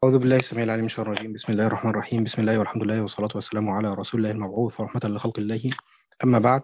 أعوذ بالله السميع العليم من الشيطان الرجيم بسم الله الرحمن الرحيم بسم الله والحمد لله والصلاة والسلام على رسول الله المبعوث رحمة لخلق الله أما بعد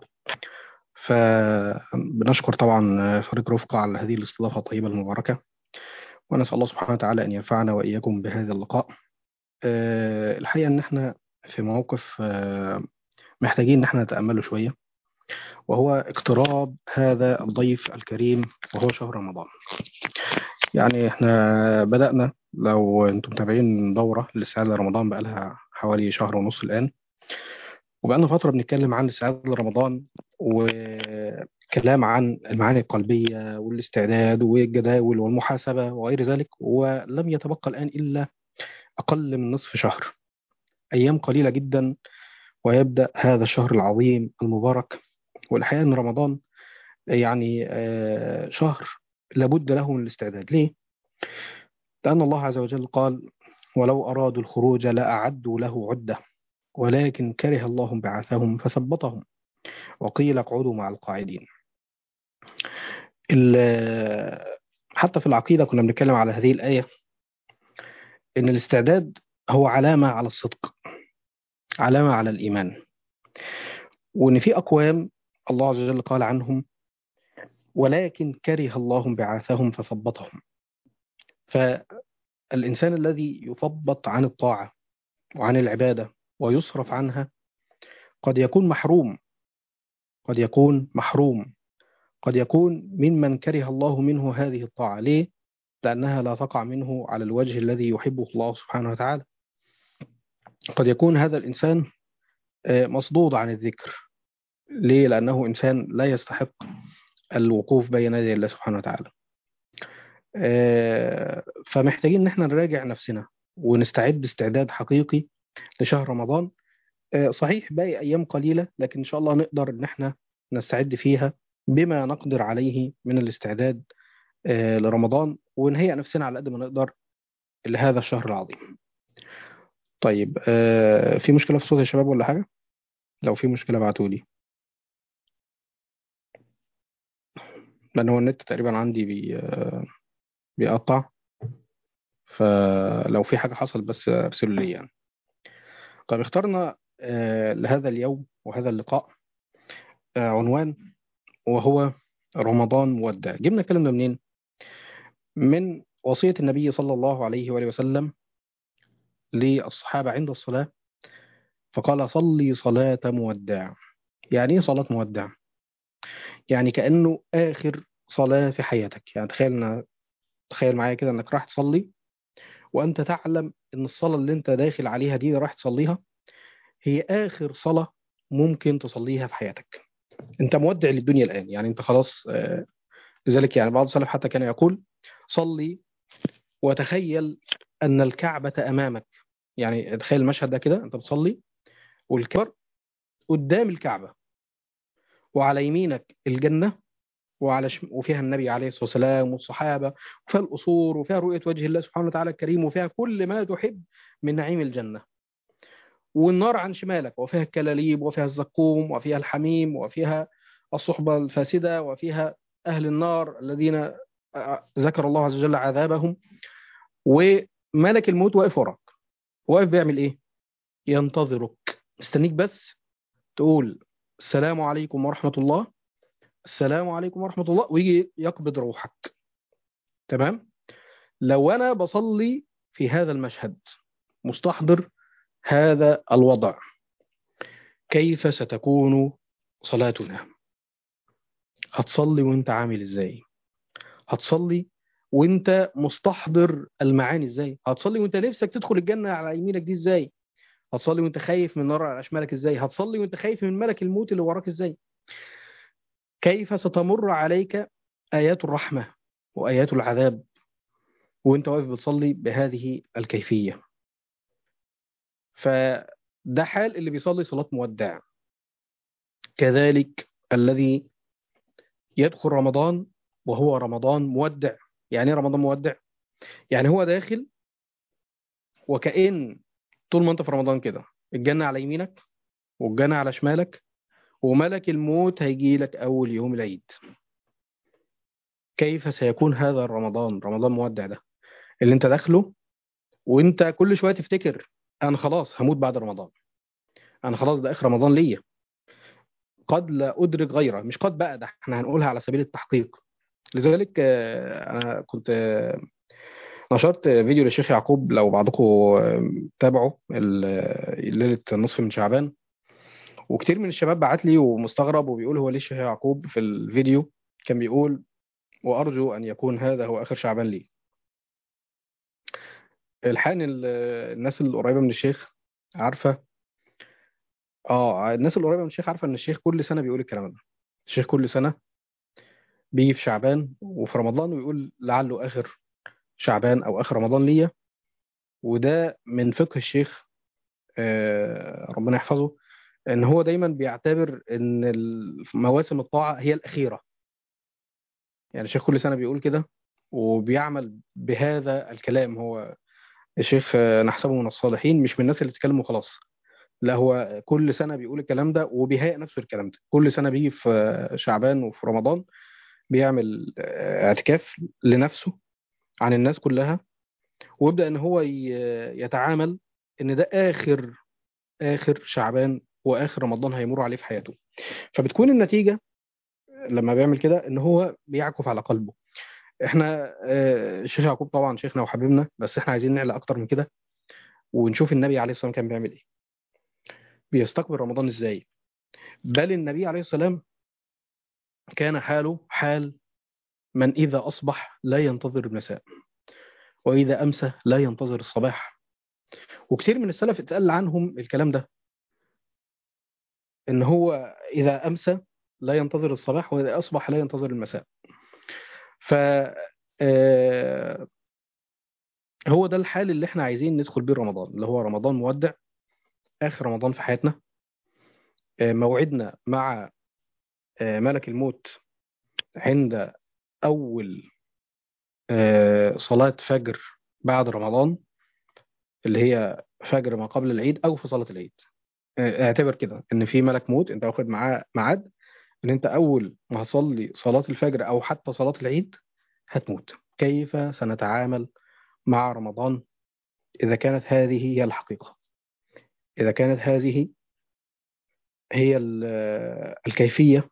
فبنشكر طبعا فريق رفقة على هذه الاستضافة الطيبة المباركة ونسأل الله سبحانه وتعالى أن ينفعنا وإياكم بهذا اللقاء أه الحقيقة أن احنا في موقف أه محتاجين أن احنا نتأمله شوية وهو اقتراب هذا الضيف الكريم وهو شهر رمضان يعني احنا بدأنا لو انتم متابعين دورة للاستعداد لرمضان بقى لها حوالي شهر ونص الآن وبقالنا فترة بنتكلم عن الاستعداد لرمضان وكلام عن المعاني القلبية والاستعداد والجداول والمحاسبة وغير ذلك ولم يتبقى الآن إلا أقل من نصف شهر أيام قليلة جدا ويبدأ هذا الشهر العظيم المبارك والحقيقة أن رمضان يعني شهر لابد له من الاستعداد ليه؟ لأن الله عز وجل قال ولو أرادوا الخروج لأعدوا له عدة ولكن كره الله بعثهم فثبطهم وقيل اقعدوا مع القاعدين حتى في العقيدة كنا بنتكلم على هذه الآية إن الاستعداد هو علامة على الصدق علامة على الإيمان وإن في أقوام الله عز وجل قال عنهم ولكن كره الله بعاثهم فثبطهم فالإنسان الذي يثبط عن الطاعة وعن العبادة ويصرف عنها قد يكون محروم قد يكون محروم قد يكون ممن كره الله منه هذه الطاعة ليه؟ لأنها لا تقع منه على الوجه الذي يحبه الله سبحانه وتعالى قد يكون هذا الإنسان مصدود عن الذكر ليه؟ لأنه إنسان لا يستحق الوقوف بين يدي الله سبحانه وتعالى فمحتاجين ان احنا نراجع نفسنا ونستعد استعداد حقيقي لشهر رمضان صحيح باقي ايام قليله لكن ان شاء الله نقدر ان احنا نستعد فيها بما نقدر عليه من الاستعداد لرمضان ونهيئ نفسنا على قد ما نقدر لهذا الشهر العظيم طيب في مشكله في صوت يا شباب ولا حاجه لو في مشكله ابعتوا لي لان هو النت تقريبا عندي بي بيقطع فلو في حاجه حصل بس ارسلوا لي يعني طيب اخترنا لهذا اليوم وهذا اللقاء عنوان وهو رمضان مودع جبنا الكلام ده منين من وصية النبي صلى الله عليه وآله وسلم للصحابة عند الصلاة فقال صلي صلاة مودع يعني ايه صلاة مودع يعني كأنه آخر صلاة في حياتك يعني تخيل تخيل معايا كده انك راح تصلي وانت تعلم ان الصلاة اللي انت داخل عليها دي راح تصليها هي آخر صلاة ممكن تصليها في حياتك انت مودع للدنيا الآن يعني انت خلاص آه لذلك يعني بعض السلف حتى كان يقول صلي وتخيل أن الكعبة أمامك يعني تخيل المشهد ده كده انت بتصلي والكبر قدام الكعبة وعلى يمينك الجنة وعلى شم... وفيها النبي عليه الصلاة والسلام والصحابة وفيها القصور وفيها رؤية وجه الله سبحانه وتعالى الكريم وفيها كل ما تحب من نعيم الجنة والنار عن شمالك وفيها الكلاليب وفيها الزقوم وفيها الحميم وفيها الصحبة الفاسدة وفيها أهل النار الذين ذكر الله عز وجل عذابهم وملك الموت واقف وراك واقف بيعمل ايه ينتظرك مستنيك بس تقول السلام عليكم ورحمة الله السلام عليكم ورحمة الله ويجي يقبض روحك تمام لو أنا بصلي في هذا المشهد مستحضر هذا الوضع كيف ستكون صلاتنا هتصلي وانت عامل ازاي هتصلي وانت مستحضر المعاني ازاي هتصلي وانت نفسك تدخل الجنة على يمينك دي ازاي هتصلي وانت خايف من النار على شمالك ازاي هتصلي وانت خايف من ملك الموت اللي وراك ازاي كيف ستمر عليك آيات الرحمة وآيات العذاب وانت واقف بتصلي بهذه الكيفية فده حال اللي بيصلي صلاة مودع كذلك الذي يدخل رمضان وهو رمضان مودع يعني ايه رمضان مودع يعني هو داخل وكأن طول ما انت في رمضان كده الجنة على يمينك والجنة على شمالك وملك الموت هيجي لك أول يوم العيد كيف سيكون هذا رمضان رمضان مودع ده اللي انت داخله وانت كل شويه تفتكر انا خلاص هموت بعد رمضان انا خلاص ده اخر رمضان ليا قد لا ادرك غيره مش قد بقى ده احنا هنقولها على سبيل التحقيق لذلك آه، انا كنت آه، نشرت فيديو للشيخ يعقوب لو بعضكم آه، تابعوا ال- ليله النصف من شعبان وكتير من الشباب بعت لي ومستغرب وبيقول هو ليه الشيخ يعقوب في الفيديو كان بيقول وارجو ان يكون هذا هو اخر شعبان لي الحقيقه إن ال- الناس القريبه من الشيخ عارفه اه الناس القريبه من الشيخ عارفه ان الشيخ كل سنه بيقول الكلام ده الشيخ كل سنه بيجي في شعبان وفي رمضان ويقول لعله اخر شعبان او اخر رمضان ليا وده من فقه الشيخ آه، ربنا يحفظه ان هو دايما بيعتبر ان مواسم الطاعه هي الاخيره يعني الشيخ كل سنه بيقول كده وبيعمل بهذا الكلام هو الشيخ آه، نحسبه من الصالحين مش من الناس اللي بتتكلم وخلاص لا هو كل سنه بيقول الكلام ده وبيهيئ نفسه الكلام ده كل سنه بيجي في آه، شعبان وفي رمضان بيعمل آه، اعتكاف لنفسه عن الناس كلها ويبدأ ان هو ي- يتعامل ان ده اخر اخر شعبان واخر رمضان هيمر عليه في حياته فبتكون النتيجة لما بيعمل كده ان هو بيعكف على قلبه احنا آه، الشيخ يعقوب طبعا شيخنا وحبيبنا بس احنا عايزين نعلى اكتر من كده ونشوف النبي عليه الصلاة والسلام كان بيعمل ايه بيستقبل رمضان ازاي بل النبي عليه السلام كان حاله حال من إذا أصبح لا ينتظر المساء وإذا أمسى لا ينتظر الصباح وكثير من السلف اتقال عنهم الكلام ده ان هو اذا امسى لا ينتظر الصباح واذا اصبح لا ينتظر المساء ف آه، هو ده الحال اللي احنا عايزين ندخل بيه رمضان اللي هو رمضان مودع اخر رمضان في حياتنا آه، موعدنا مع آه، ملك الموت عند اول آه، صلاة فجر بعد رمضان اللي هي فجر ما قبل العيد او في صلاة العيد آه، اعتبر كده ان في ملك موت انت واخد معاه ميعاد ان انت اول ما هتصلي صلاة الفجر او حتى صلاة العيد هتموت كيف سنتعامل مع رمضان اذا كانت هذه هي الحقيقة اذا كانت هذه هي ال- الكيفية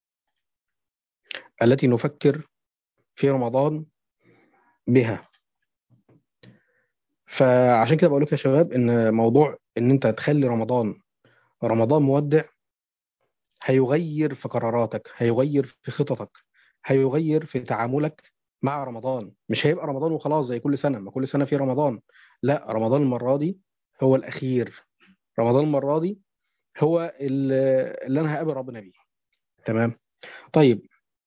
التي نفكر في رمضان بها فعشان كده بقول لك يا شباب ان موضوع ان انت تخلي رمضان رمضان مودع هيغير في قراراتك هيغير في خططك هيغير في تعاملك مع رمضان مش هيبقى رمضان وخلاص زي كل سنة ما كل سنة في رمضان لا رمضان المرة دي هو الأخير رمضان المرة دي هو اللي اللي أنا هقابل ربنا بيه تمام طيب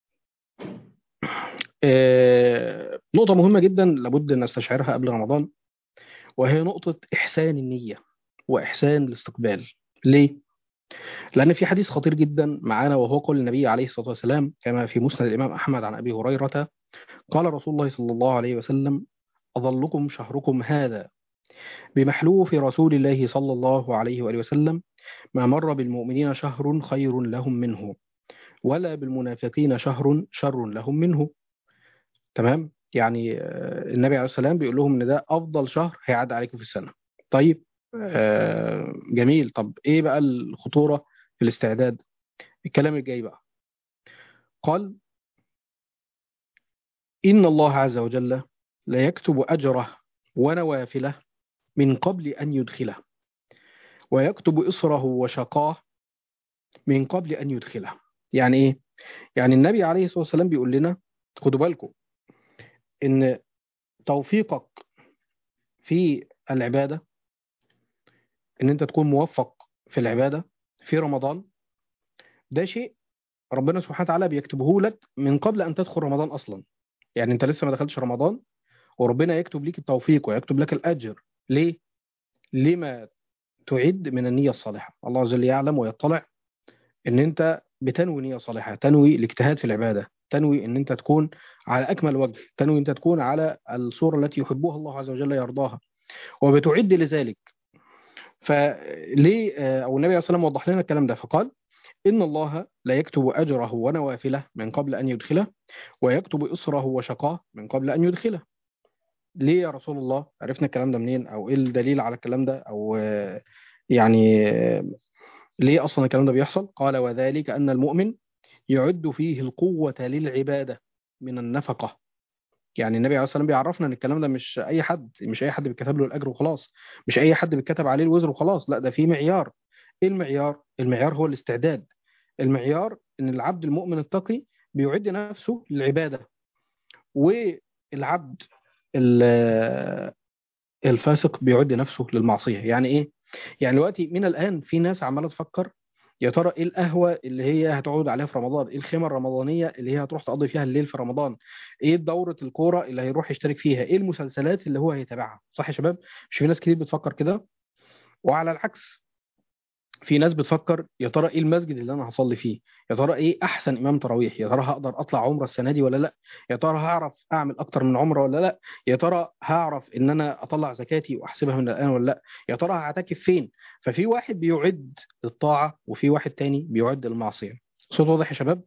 آه، نقطة مهمة جدا لابد أن نستشعرها قبل رمضان وهي نقطة إحسان النية وإحسان الاستقبال ليه؟ لأن في حديث خطير جدا معانا وهو قول النبي عليه الصلاة والسلام كما في مسند الإمام أحمد عن أبي هريرة قال رسول الله صلى الله عليه وسلم أظلكم شهركم هذا بمحلوف رسول الله صلى الله عليه وآله وسلم ما مر بالمؤمنين شهر خير لهم منه ولا بالمنافقين شهر شر لهم منه تمام يعني آه، النبي عليه السلام بيقول لهم ان ده افضل شهر هيعدي عليكم في السنه طيب آه، جميل طب ايه بقى الخطوره في الاستعداد الكلام الجاي بقى قال ان الله عز وجل لا يكتب اجره ونوافله من قبل ان يدخله ويكتب إصره وشقاه من قبل أن يدخله يعني إيه؟ يعني النبي عليه الصلاة والسلام بيقول لنا خدوا بالكم إن توفيقك في العبادة إن أنت تكون موفق في العبادة في رمضان ده شيء ربنا سبحانه وتعالى بيكتبه لك من قبل أن تدخل رمضان أصلا يعني أنت لسه ما دخلتش رمضان وربنا يكتب ليك التوفيق ويكتب لك الأجر ليه؟ لما تعد من النية الصالحة الله عز وجل يعلم ويطلع ان انت بتنوي نية صالحة تنوي الاجتهاد في العبادة تنوي ان انت تكون على اكمل وجه تنوي انت تكون على الصورة التي يحبها الله عز وجل يرضاها وبتعد لذلك فليه آه، او النبي عليه الصلاة والسلام وضح لنا الكلام ده فقال إن الله لا يكتب أجره ونوافله من قبل أن يدخله ويكتب إصره وشقاه من قبل أن يدخله ليه يا رسول الله عرفنا الكلام ده منين او ايه الدليل على الكلام ده او آه، يعني آه، ليه اصلا الكلام ده بيحصل قال وذلك ان المؤمن يعد فيه القوة للعبادة من النفقة يعني النبي عليه الصلاة والسلام بيعرفنا ان الكلام ده مش اي حد مش اي حد بيتكتب له الاجر وخلاص مش اي حد بيتكتب عليه الوزر وخلاص لا ده في معيار ايه المعيار المعيار هو الاستعداد المعيار ان العبد المؤمن التقي بيعد نفسه للعبادة والعبد ال- الفاسق بيعد نفسه للمعصية يعني ايه يعني دلوقتي من الآن في ناس عمالة تفكر يا ترى ايه القهوة اللي هي هتقعد عليها في رمضان ايه الخيمة الرمضانية اللي هي هتروح تقضي فيها الليل في رمضان ايه دورة الكورة اللي هيروح يشترك فيها ايه المسلسلات اللي هو هيتابعها صح يا شباب مش في ناس كتير بتفكر كده وعلى العكس في ناس بتفكر يا ترى ايه المسجد اللي انا هصلي فيه يا ترى ايه احسن امام تراويح يا ترى هقدر اطلع عمره السنه دي ولا لا يا ترى هعرف اعمل اكتر من عمره ولا لا يا ترى هعرف ان انا اطلع زكاتي واحسبها من الان ولا لا يا ترى هعتكف فين ففي واحد بيعد للطاعه وفي واحد تاني بيعد للمعصيه صوت واضح يا شباب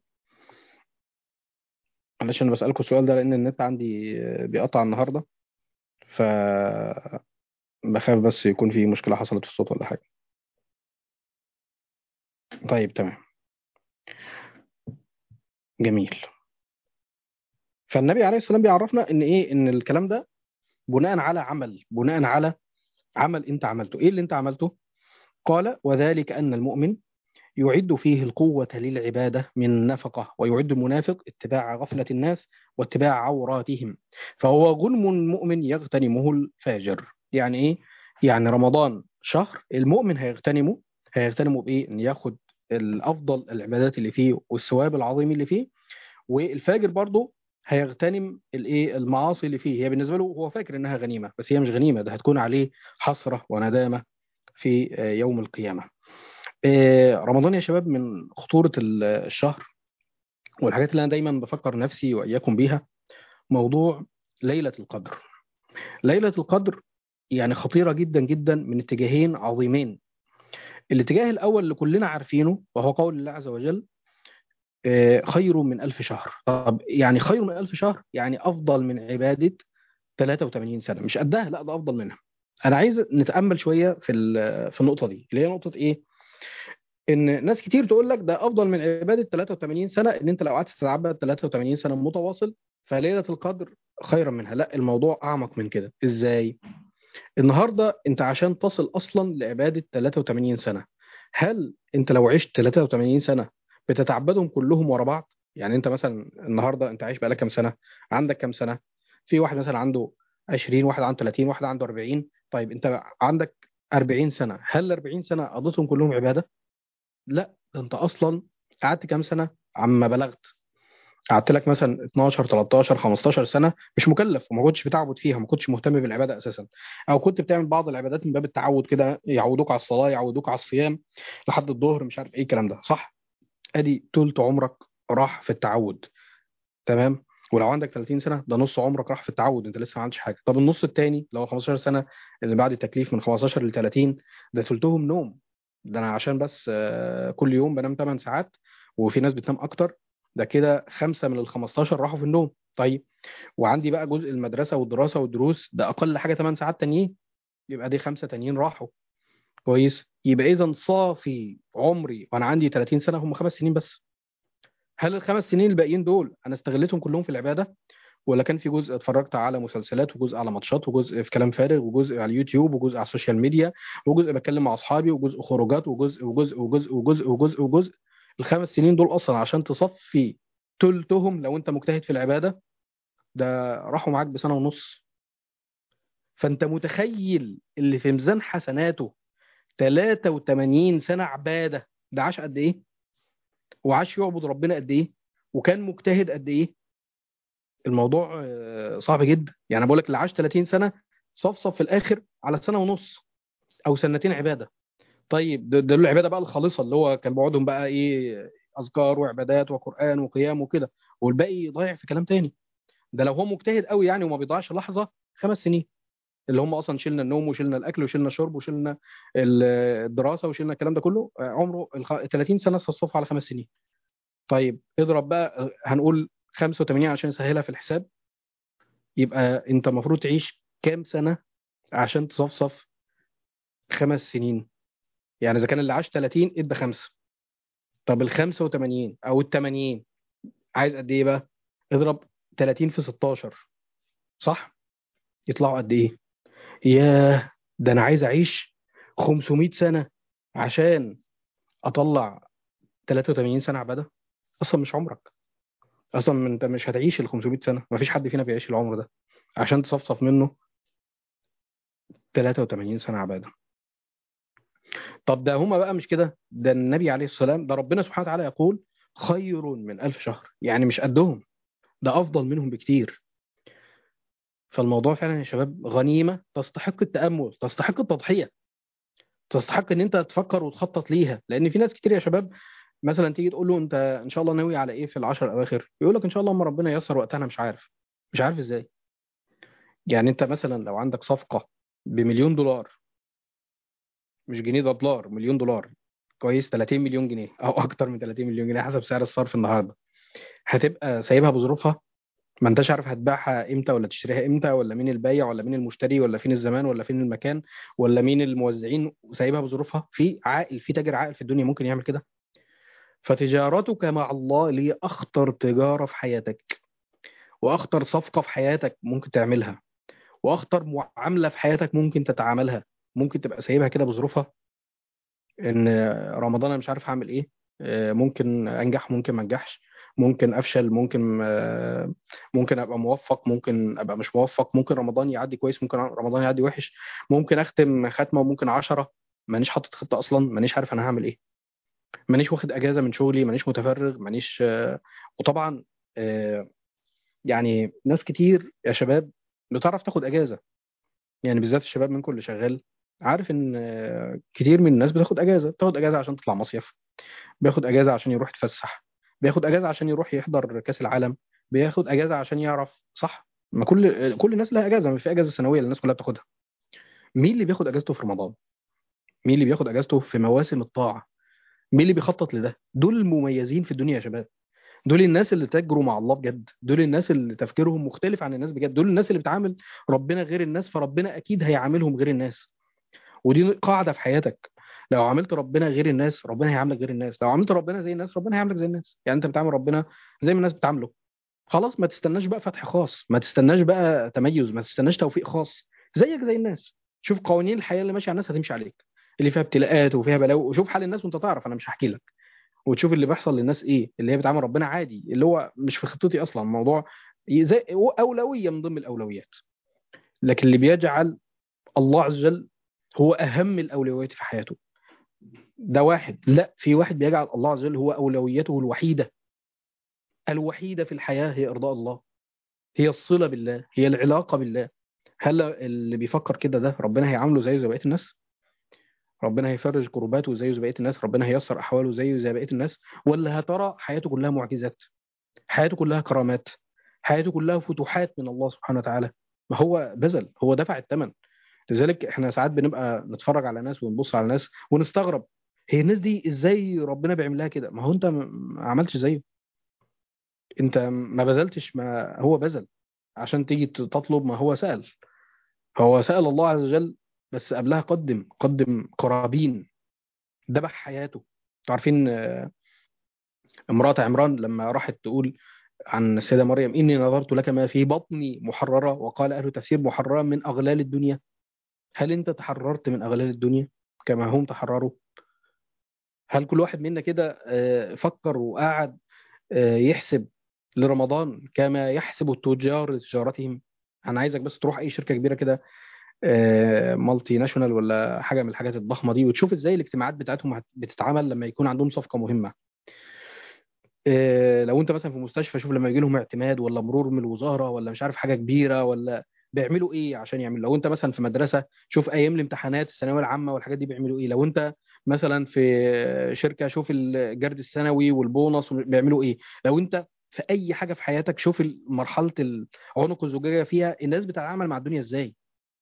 معلش انا بسالكم السؤال ده لان النت عندي بيقطع النهارده ف بخاف بس يكون في مشكله حصلت في الصوت ولا حاجه طيب تمام جميل فالنبي عليه السلام بيعرفنا ان ايه ان الكلام ده بناء على عمل بناء على عمل انت عملته ايه اللي انت عملته قال وذلك ان المؤمن يعد فيه القوة للعبادة من نفقة ويعد المنافق اتباع غفلة الناس واتباع عوراتهم فهو غنم المؤمن يغتنمه الفاجر يعني ايه يعني رمضان شهر المؤمن هيغتنمه هيغتنمه بايه ان ياخد الافضل العبادات اللي فيه والثواب العظيم اللي فيه والفاجر برضه هيغتنم الايه المعاصي اللي فيه هي بالنسبه له هو فاكر انها غنيمه بس هي مش غنيمه ده هتكون عليه حسره وندامه في آه، يوم القيامه آه، رمضان يا شباب من خطوره ال- الشهر والحاجات اللي انا دايما بفكر نفسي واياكم بيها موضوع ليله القدر ليله القدر يعني خطيره جدا جدا من اتجاهين عظيمين الاتجاه الاول اللي كلنا عارفينه وهو قول الله عز وجل آه، خير من ألف شهر طب يعني خير من ألف شهر يعني أفضل من عبادة 83 سنة مش قدها لا ده أفضل منها أنا عايز نتأمل شوية في ال- في النقطة دي اللي هي نقطة إيه إن ناس كتير تقول لك ده أفضل من عبادة 83 سنة إن أنت لو قعدت تتعبد 83 سنة متواصل فليلة القدر خيرا منها لا الموضوع أعمق من كده إزاي النهاردة أنت عشان تصل أصلا لعبادة 83 سنة هل أنت لو عشت 83 سنة بتتعبدهم كلهم ورا بعض يعني انت مثلا النهارده انت عايش بقالك كام سنه عندك كام سنه في واحد مثلا عنده 20 واحد عنده 30 واحد عنده 40 طيب انت عندك 40 سنه هل ال 40 سنه قضيتهم كلهم عباده لا ده انت اصلا قعدت كام سنه عما بلغت قعدت لك مثلا 12 13 15 سنه مش مكلف وما كنتش بتعبد فيها ما كنتش مهتم بالعباده اساسا او كنت بتعمل بعض العبادات من باب التعود كده يعودوك على الصلاه يعودوك على الصيام لحد الظهر مش عارف ايه الكلام ده صح ادي تلت عمرك راح في التعود تمام ولو عندك 30 سنه ده نص عمرك راح في التعود انت لسه ما عملتش حاجه طب النص التاني اللي هو 15 سنه اللي بعد التكليف من 15 ل 30 ده تلتهم نوم ده انا عشان بس آه، كل يوم بنام 8 ساعات وفي ناس بتنام اكتر ده كده خمسه من ال 15 راحوا في النوم طيب وعندي بقى جزء المدرسه والدراسه والدروس ده اقل حاجه 8 ساعات تانيين يبقى دي خمسه تانيين راحوا كويس يبقى اذا صافي عمري وانا عندي 30 سنه هم خمس سنين بس هل الخمس سنين الباقيين دول انا استغلتهم كلهم في العباده ولا كان في جزء اتفرجت على مسلسلات وجزء على ماتشات وجزء في كلام فارغ وجزء على اليوتيوب وجزء على السوشيال ميديا وجزء بتكلم مع اصحابي وجزء خروجات وجزء وجزء وجزء وجزء وجزء وجزء الخمس سنين دول اصلا عشان تصفي تلتهم لو انت مجتهد في العباده ده راحوا معاك بسنه ونص فانت متخيل اللي في ميزان حسناته 83 سنه عباده ده عاش قد ايه وعاش يعبد ربنا قد ايه وكان مجتهد قد ايه الموضوع آه، صعب جدا يعني بقول لك اللي عاش 30 سنه صفصف في الاخر على سنه ونص او سنتين عباده طيب ده, ده العباده بقى الخالصه اللي هو كان بيقعدهم بقى ايه اذكار وعبادات وقران وقيام وكده والباقي ضايع في كلام تاني ده لو هو مجتهد قوي يعني وما بيضيعش لحظه خمس سنين اللي هم اصلا شلنا النوم وشلنا الاكل وشلنا الشرب وشلنا ال- الدراسه وشلنا الكلام ده كله آه، عمره الخ- 30 سنه صفصف على خمس سنين طيب اضرب بقى آه، هنقول 85 عشان نسهلها في الحساب يبقى انت المفروض تعيش كام سنه عشان تصفصف خمس سنين يعني اذا كان اللي عاش 30 ادى خمسه طب ال 85 او ال 80 عايز قد ايه بقى؟ اضرب 30 في 16 صح؟ يطلعوا قد ايه؟ ياه ده انا عايز اعيش 500 سنه عشان اطلع 83 سنه عباده اصلا مش عمرك اصلا انت مش هتعيش ال 500 سنه مفيش حد فينا بيعيش العمر ده عشان تصفصف منه 83 سنه عباده طب ده هما بقى مش كده ده النبي عليه السلام ده ربنا سبحانه وتعالى يقول خير من ألف شهر يعني مش قدهم ده أفضل منهم بكتير فالموضوع فعلا يا شباب غنيمة تستحق التأمل تستحق التضحية تستحق ان انت تفكر وتخطط ليها لان في ناس كتير يا شباب مثلا تيجي تقول له انت ان شاء الله ناوي على ايه في العشر الاواخر يقول لك ان شاء الله اما ربنا ييسر وقتها انا مش عارف مش عارف ازاي يعني انت مثلا لو عندك صفقة بمليون دولار مش جنيه ده دولار مليون دولار كويس 30 مليون جنيه او اكتر من 30 مليون جنيه حسب سعر الصرف النهارده هتبقى سايبها بظروفها ما انتش عارف هتبيعها امتى ولا تشتريها امتى ولا مين البايع ولا مين المشتري ولا فين الزمان ولا فين المكان ولا مين الموزعين وسايبها بظروفها في عاقل في تاجر عاقل في الدنيا ممكن يعمل كده فتجارتك مع الله اللي هي اخطر تجاره في حياتك واخطر صفقه في حياتك ممكن تعملها واخطر معامله في حياتك ممكن تتعاملها ممكن تبقى سايبها كده بظروفها ان رمضان انا مش عارف هعمل ايه آه، ممكن انجح ممكن ما انجحش ممكن افشل ممكن آه، ممكن ابقى موفق ممكن ابقى مش موفق ممكن رمضان يعدي كويس ممكن رمضان يعدي وحش ممكن اختم ختمه وممكن عشرة مانيش حاطط خطه اصلا مانيش عارف انا هعمل ايه مانيش واخد اجازه من شغلي مانيش متفرغ مانيش آه، وطبعا آه، يعني ناس كتير يا شباب بتعرف تاخد اجازه يعني بالذات الشباب منكم اللي شغال عارف ان آه، كتير من الناس بتاخد اجازه بتاخد اجازه عشان تطلع مصيف بياخد اجازه عشان يروح يتفسح بياخد اجازه عشان يروح يحضر كاس العالم بياخد اجازه عشان يعرف صح ما كل كل الناس لها اجازه مش في اجازه سنويه اللي الناس كلها بتاخدها مين اللي بياخد اجازته في رمضان مين اللي بياخد اجازته في مواسم الطاعه مين اللي بيخطط لده دول المميزين في الدنيا يا شباب دول الناس اللي تجروا مع الله بجد دول الناس اللي تفكيرهم مختلف عن الناس بجد دول الناس اللي بتعامل ربنا غير الناس فربنا اكيد هيعاملهم غير الناس ودي قاعده في حياتك لو عملت ربنا غير الناس ربنا هيعاملك غير الناس لو عملت ربنا زي الناس ربنا هيعاملك زي الناس يعني انت بتعامل ربنا زي ما الناس بتعامله خلاص ما تستناش بقى فتح خاص ما تستناش بقى تميز ما تستناش توفيق خاص زيك زي الناس شوف قوانين الحياه اللي ماشيه على الناس هتمشي عليك اللي فيها ابتلاءات وفيها بلاوي وشوف حال الناس وانت تعرف انا مش هحكي لك وتشوف اللي بيحصل للناس ايه اللي هي بتعامل ربنا عادي اللي هو مش في خطتي اصلا الموضوع زي اولويه من ضمن الاولويات لكن اللي بيجعل الله عز وجل هو اهم الاولويات في حياته ده واحد لا في واحد بيجعل الله عز وجل هو اولويته الوحيده الوحيده في الحياه هي ارضاء الله هي الصله بالله هي العلاقه بالله هل اللي بيفكر كده ده ربنا هيعامله زيه زي بقيه الناس ربنا هيفرج كرباته زيه زي بقيه الناس ربنا هيسر احواله زيه زي بقيه الناس ولا هترى حياته كلها معجزات حياته كلها كرامات حياته كلها فتوحات من الله سبحانه وتعالى ما هو بذل هو دفع الثمن لذلك احنا ساعات بنبقى نتفرج على ناس ونبص على ناس ونستغرب هي الناس دي ازاي ربنا بيعمل لها كده ما هو انت ما عملتش زيه انت ما بذلتش ما هو بذل عشان تيجي تطلب ما هو سأل هو سأل الله عز وجل بس قبلها قدم قدم قرابين ذبح حياته عارفين امرأة عمران لما راحت تقول عن السيدة مريم إني نظرت لك ما في بطني محررة وقال أهل تفسير محررة من أغلال الدنيا هل أنت تحررت من أغلال الدنيا كما هم تحرروا هل كل واحد منا كده فكر وقعد يحسب لرمضان كما يحسب التجار لتجارتهم انا عايزك بس تروح اي شركه كبيره كده مالتي ناشونال ولا حاجه من الحاجات الضخمه دي وتشوف ازاي الاجتماعات بتاعتهم بتتعمل لما يكون عندهم صفقه مهمه لو انت مثلا في مستشفى شوف لما يجي لهم اعتماد ولا مرور من الوزاره ولا مش عارف حاجه كبيره ولا بيعملوا ايه عشان يعملوا لو انت مثلا في مدرسه شوف ايام الامتحانات الثانويه العامه والحاجات دي بيعملوا ايه لو انت مثلا في شركه شوف الجرد السنوي والبونص بيعملوا ايه لو انت في اي حاجه في حياتك شوف مرحله العنق الزجاجه فيها الناس بتتعامل مع الدنيا ازاي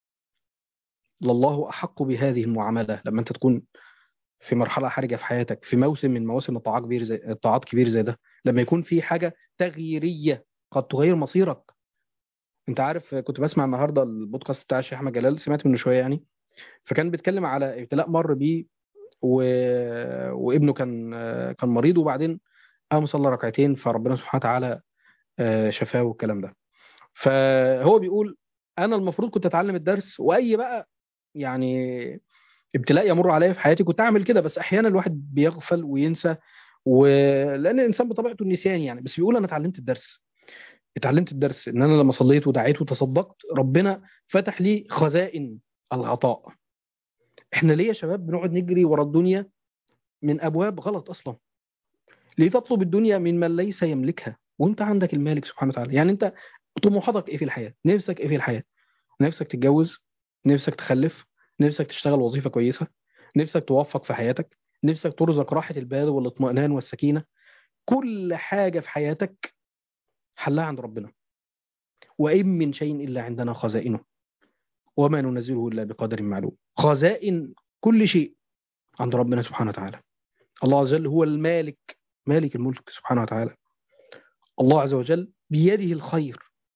لله احق بهذه المعامله لما انت تكون في مرحله حرجه في حياتك في موسم من مواسم الطاعات كبير زي الطاعات كبير زي ده لما يكون في حاجه تغييريه قد تغير مصيرك انت عارف كنت بسمع النهارده البودكاست بتاع الشيخ احمد جلال سمعت منه شويه يعني فكان بيتكلم على ابتلاء مر بيه و... وابنه كان كان مريض وبعدين قام صلى ركعتين فربنا سبحانه وتعالى آه، شفاه والكلام ده فهو بيقول انا المفروض كنت اتعلم الدرس واي بقى يعني ابتلاء يمر عليا في حياتي كنت اعمل كده بس احيانا الواحد بيغفل وينسى ولان الانسان بطبيعته النسيان يعني بس بيقول انا اتعلمت الدرس اتعلمت الدرس ان انا لما صليت ودعيت وتصدقت ربنا فتح لي خزائن العطاء احنا ليه يا شباب بنقعد نجري ورا الدنيا من ابواب غلط اصلا ليه تطلب الدنيا من من ليس يملكها وانت عندك المالك سبحانه وتعالى يعني انت طموحاتك ايه في الحياه نفسك ايه في الحياه نفسك تتجوز نفسك تخلف نفسك تشتغل وظيفه كويسه نفسك توفق في حياتك نفسك ترزق راحه البال والاطمئنان والسكينه كل حاجه في حياتك حلها عند ربنا وإن من شيء إلا عندنا خزائنه وما ننزله إلا بقدر معلوم خزائن كل شيء عند ربنا سبحانه وتعالى الله عز وجل هو المالك مالك الملك سبحانه وتعالى الله عز وجل بيده الخير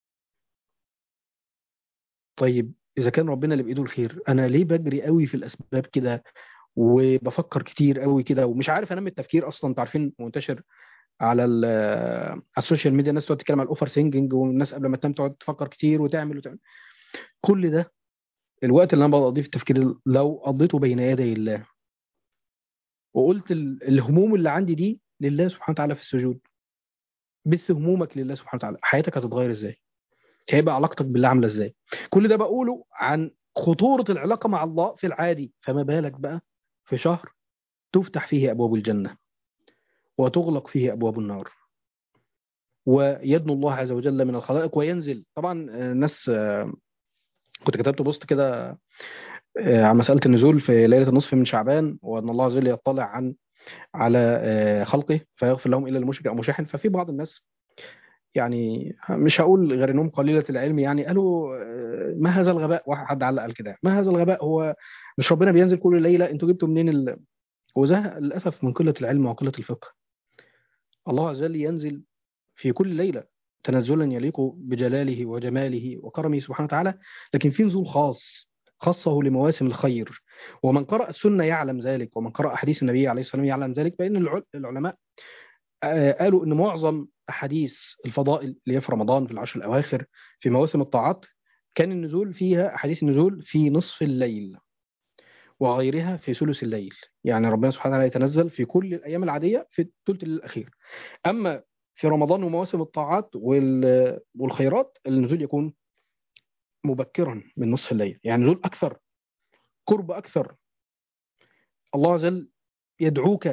طيب إذا كان ربنا اللي بإيده الخير أنا ليه بجري قوي في الأسباب كده وبفكر كتير قوي كده ومش عارف انام التفكير اصلا انتوا عارفين منتشر على ال- على السوشيال ميديا الناس تقعد تتكلم على الاوفر سينجنج والناس قبل ما تنام تقعد تفكر كتير وتعمل وتعمل كل ده الوقت اللي انا بقضيه في التفكير لو قضيته بين يدي الله وقلت ال- الهموم اللي عندي دي لله سبحانه وتعالى في السجود بث همومك لله سبحانه وتعالى حياتك هتتغير ازاي هيبقى علاقتك بالله عامله ازاي كل ده بقوله عن خطورة العلاقة مع الله في العادي فما بالك بقى في شهر تفتح فيه أبواب الجنة وتغلق فيه أبواب النار ويدنو الله عز وجل من الخلائق وينزل طبعا آه، الناس آه، كنت كتبت بوست كده آه، عن مسألة النزول في ليلة النصف من شعبان وأن الله عز وجل يطلع عن على آه، خلقه فيغفر لهم إلا المشرك أو مشاحن ففي بعض الناس يعني مش هقول غير انهم قليلة العلم يعني قالوا آه، ما هذا الغباء واحد حد علق قال كده ما هذا الغباء هو مش ربنا بينزل كل ليلة انتوا جبتوا منين ال... وده للأسف من قلة العلم وقلة الفقه الله عز وجل ينزل في كل ليلة تنزلا يليق بجلاله وجماله وكرمه سبحانه وتعالى لكن في نزول خاص خصه لمواسم الخير ومن قرأ السنة يعلم ذلك ومن قرأ حديث النبي عليه الصلاة والسلام يعلم ذلك بأن العل- العلماء آه، قالوا أن معظم أحاديث الفضائل اللي هي في رمضان في العشر الأواخر في مواسم الطاعات كان النزول فيها أحاديث النزول في نصف الليل وغيرها في ثلث الليل يعني ربنا سبحانه وتعالى يتنزل في كل الأيام العادية في الثلث الليل الأخير أما في رمضان ومواسم الطاعات وال- والخيرات النزول يكون مبكرا من نصف الليل يعني نزول أكثر قرب أكثر الله عز وجل يدعوك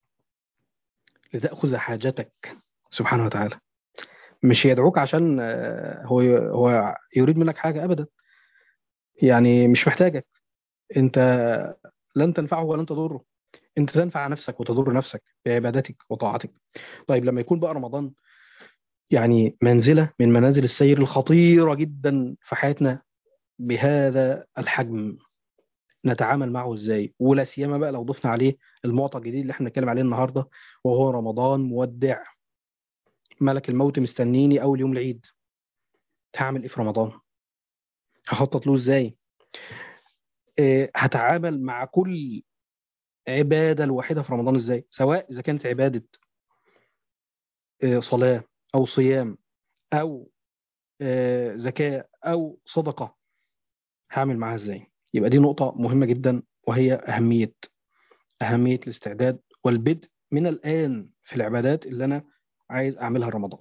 لتأخذ حاجتك سبحانه وتعالى مش يدعوك عشان آه، هو هو يريد منك حاجة أبدا يعني مش محتاجك أنت لن تنفعه ولن تضره أنت تنفع نفسك وتضر نفسك بعبادتك وطاعتك طيب لما يكون بقى رمضان يعني منزلة من منازل السير الخطيرة جدا في حياتنا بهذا الحجم نتعامل معه ازاي ولا سيما بقى لو ضفنا عليه المعطى الجديد اللي احنا بنتكلم عليه النهارده وهو رمضان مودع ملك الموت مستنيني اول يوم العيد هعمل ايه في رمضان هخطط له ازاي إيه هتعامل مع كل عبادة الواحدة في رمضان ازاي سواء اذا كانت عبادة إيه صلاة او صيام او إيه زكاة او صدقة هعمل معاها ازاي يبقى دي نقطة مهمة جدا وهي أهمية أهمية الاستعداد والبدء من الآن في العبادات اللي أنا عايز أعملها رمضان.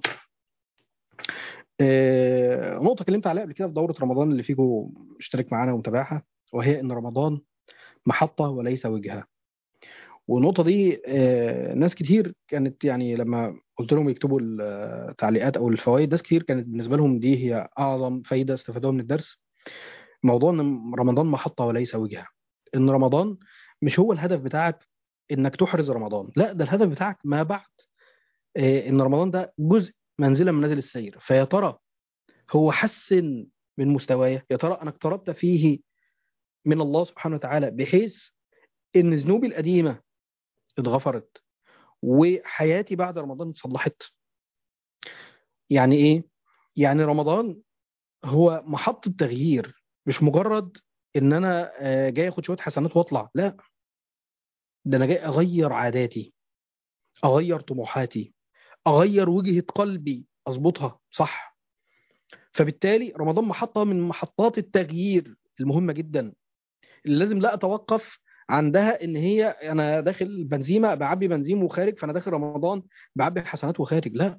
آه، نقطة كلمت عليها قبل كده في دورة رمضان اللي فيكم اشترك معانا ومتابعها وهي إن رمضان محطة وليس وجهة. والنقطة دي آه، ناس كتير كانت يعني لما قلت لهم يكتبوا التعليقات أو الفوائد ناس كتير كانت بالنسبة لهم دي هي أعظم فايدة استفادوها من الدرس. موضوع ان رمضان محطة وليس وجهة ان رمضان مش هو الهدف بتاعك انك تحرز رمضان لا ده الهدف بتاعك ما بعد إيه، ان رمضان ده جزء منزلة من منازل السير فيا ترى هو حسن من مستواي يا ترى انا اقتربت فيه من الله سبحانه وتعالى بحيث ان ذنوبي القديمة اتغفرت وحياتي بعد رمضان اتصلحت يعني ايه يعني رمضان هو محطة تغيير مش مجرد ان انا آه، جاي اخد شوية حسنات واطلع لا ده انا جاي اغير عاداتي اغير طموحاتي اغير وجهة قلبي اظبطها صح فبالتالي رمضان محطة من محطات التغيير المهمة جدا اللي لازم لا اتوقف عندها ان هي انا داخل بنزيمه بعبي بنزين وخارج فانا داخل رمضان بعبي حسنات وخارج لا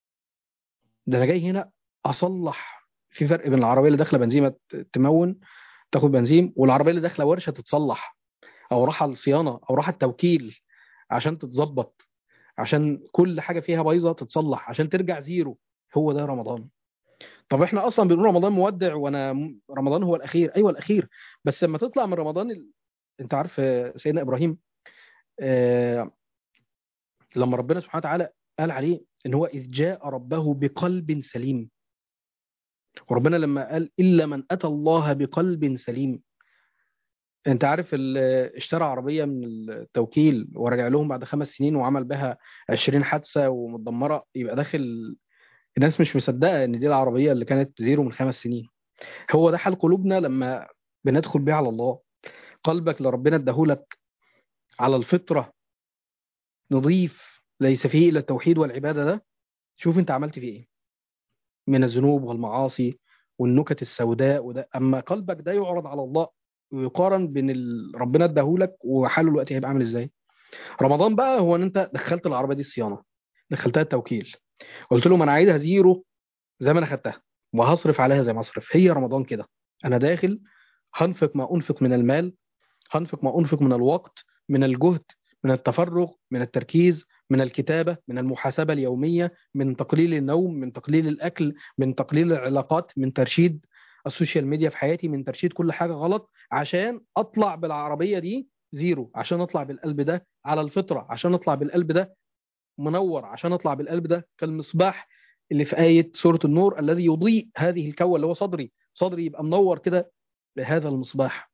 ده انا جاي هنا اصلح في فرق بين العربيه اللي داخله بنزيمه تمون تاخد بنزين والعربيه اللي داخله ورشه تتصلح او راحه الصيانه او راحه التوكيل عشان تتظبط عشان كل حاجه فيها بايظه تتصلح عشان ترجع زيرو هو ده رمضان طب احنا اصلا بنقول رمضان مودع وانا م- رمضان هو الاخير ايوه الاخير بس لما تطلع من رمضان ال... انت عارف آه، سيدنا ابراهيم آه، لما ربنا سبحانه وتعالى قال عليه ان هو اذ جاء ربه بقلب سليم وربنا لما قال الا من اتى الله بقلب سليم انت عارف ال- اشترى عربيه من التوكيل ورجع لهم بعد خمس سنين وعمل بها 20 حادثه ومتدمره يبقى داخل الناس مش مصدقه ان دي العربيه اللي كانت زيرو من خمس سنين هو ده حال قلوبنا لما بندخل بيه على الله قلبك اللي ربنا اداهولك على الفطره نظيف ليس فيه الا التوحيد والعباده ده شوف انت عملت فيه ايه من الذنوب والمعاصي والنكت السوداء وده اما قلبك ده يعرض على الله ويقارن بين ال... ربنا اداهولك وحاله الوقت هيبقى عامل ازاي رمضان بقى هو ان انت دخلت العربيه دي الصيانه دخلتها التوكيل قلت لهم انا عايزها زيرو زي ما انا خدتها وهصرف عليها زي ما اصرف هي رمضان كده انا داخل هنفق ما انفق من المال هنفق ما انفق من الوقت من الجهد من التفرغ من التركيز من الكتابه من المحاسبه اليوميه من تقليل النوم من تقليل الاكل من تقليل العلاقات من ترشيد السوشيال ميديا في حياتي من ترشيد كل حاجه غلط عشان اطلع بالعربيه دي زيرو عشان اطلع بالقلب ده على الفطره عشان اطلع بالقلب ده منور عشان اطلع بالقلب ده كالمصباح اللي في آية سورة النور الذي يضيء هذه الكون اللي هو صدري صدري يبقى منور كده بهذا المصباح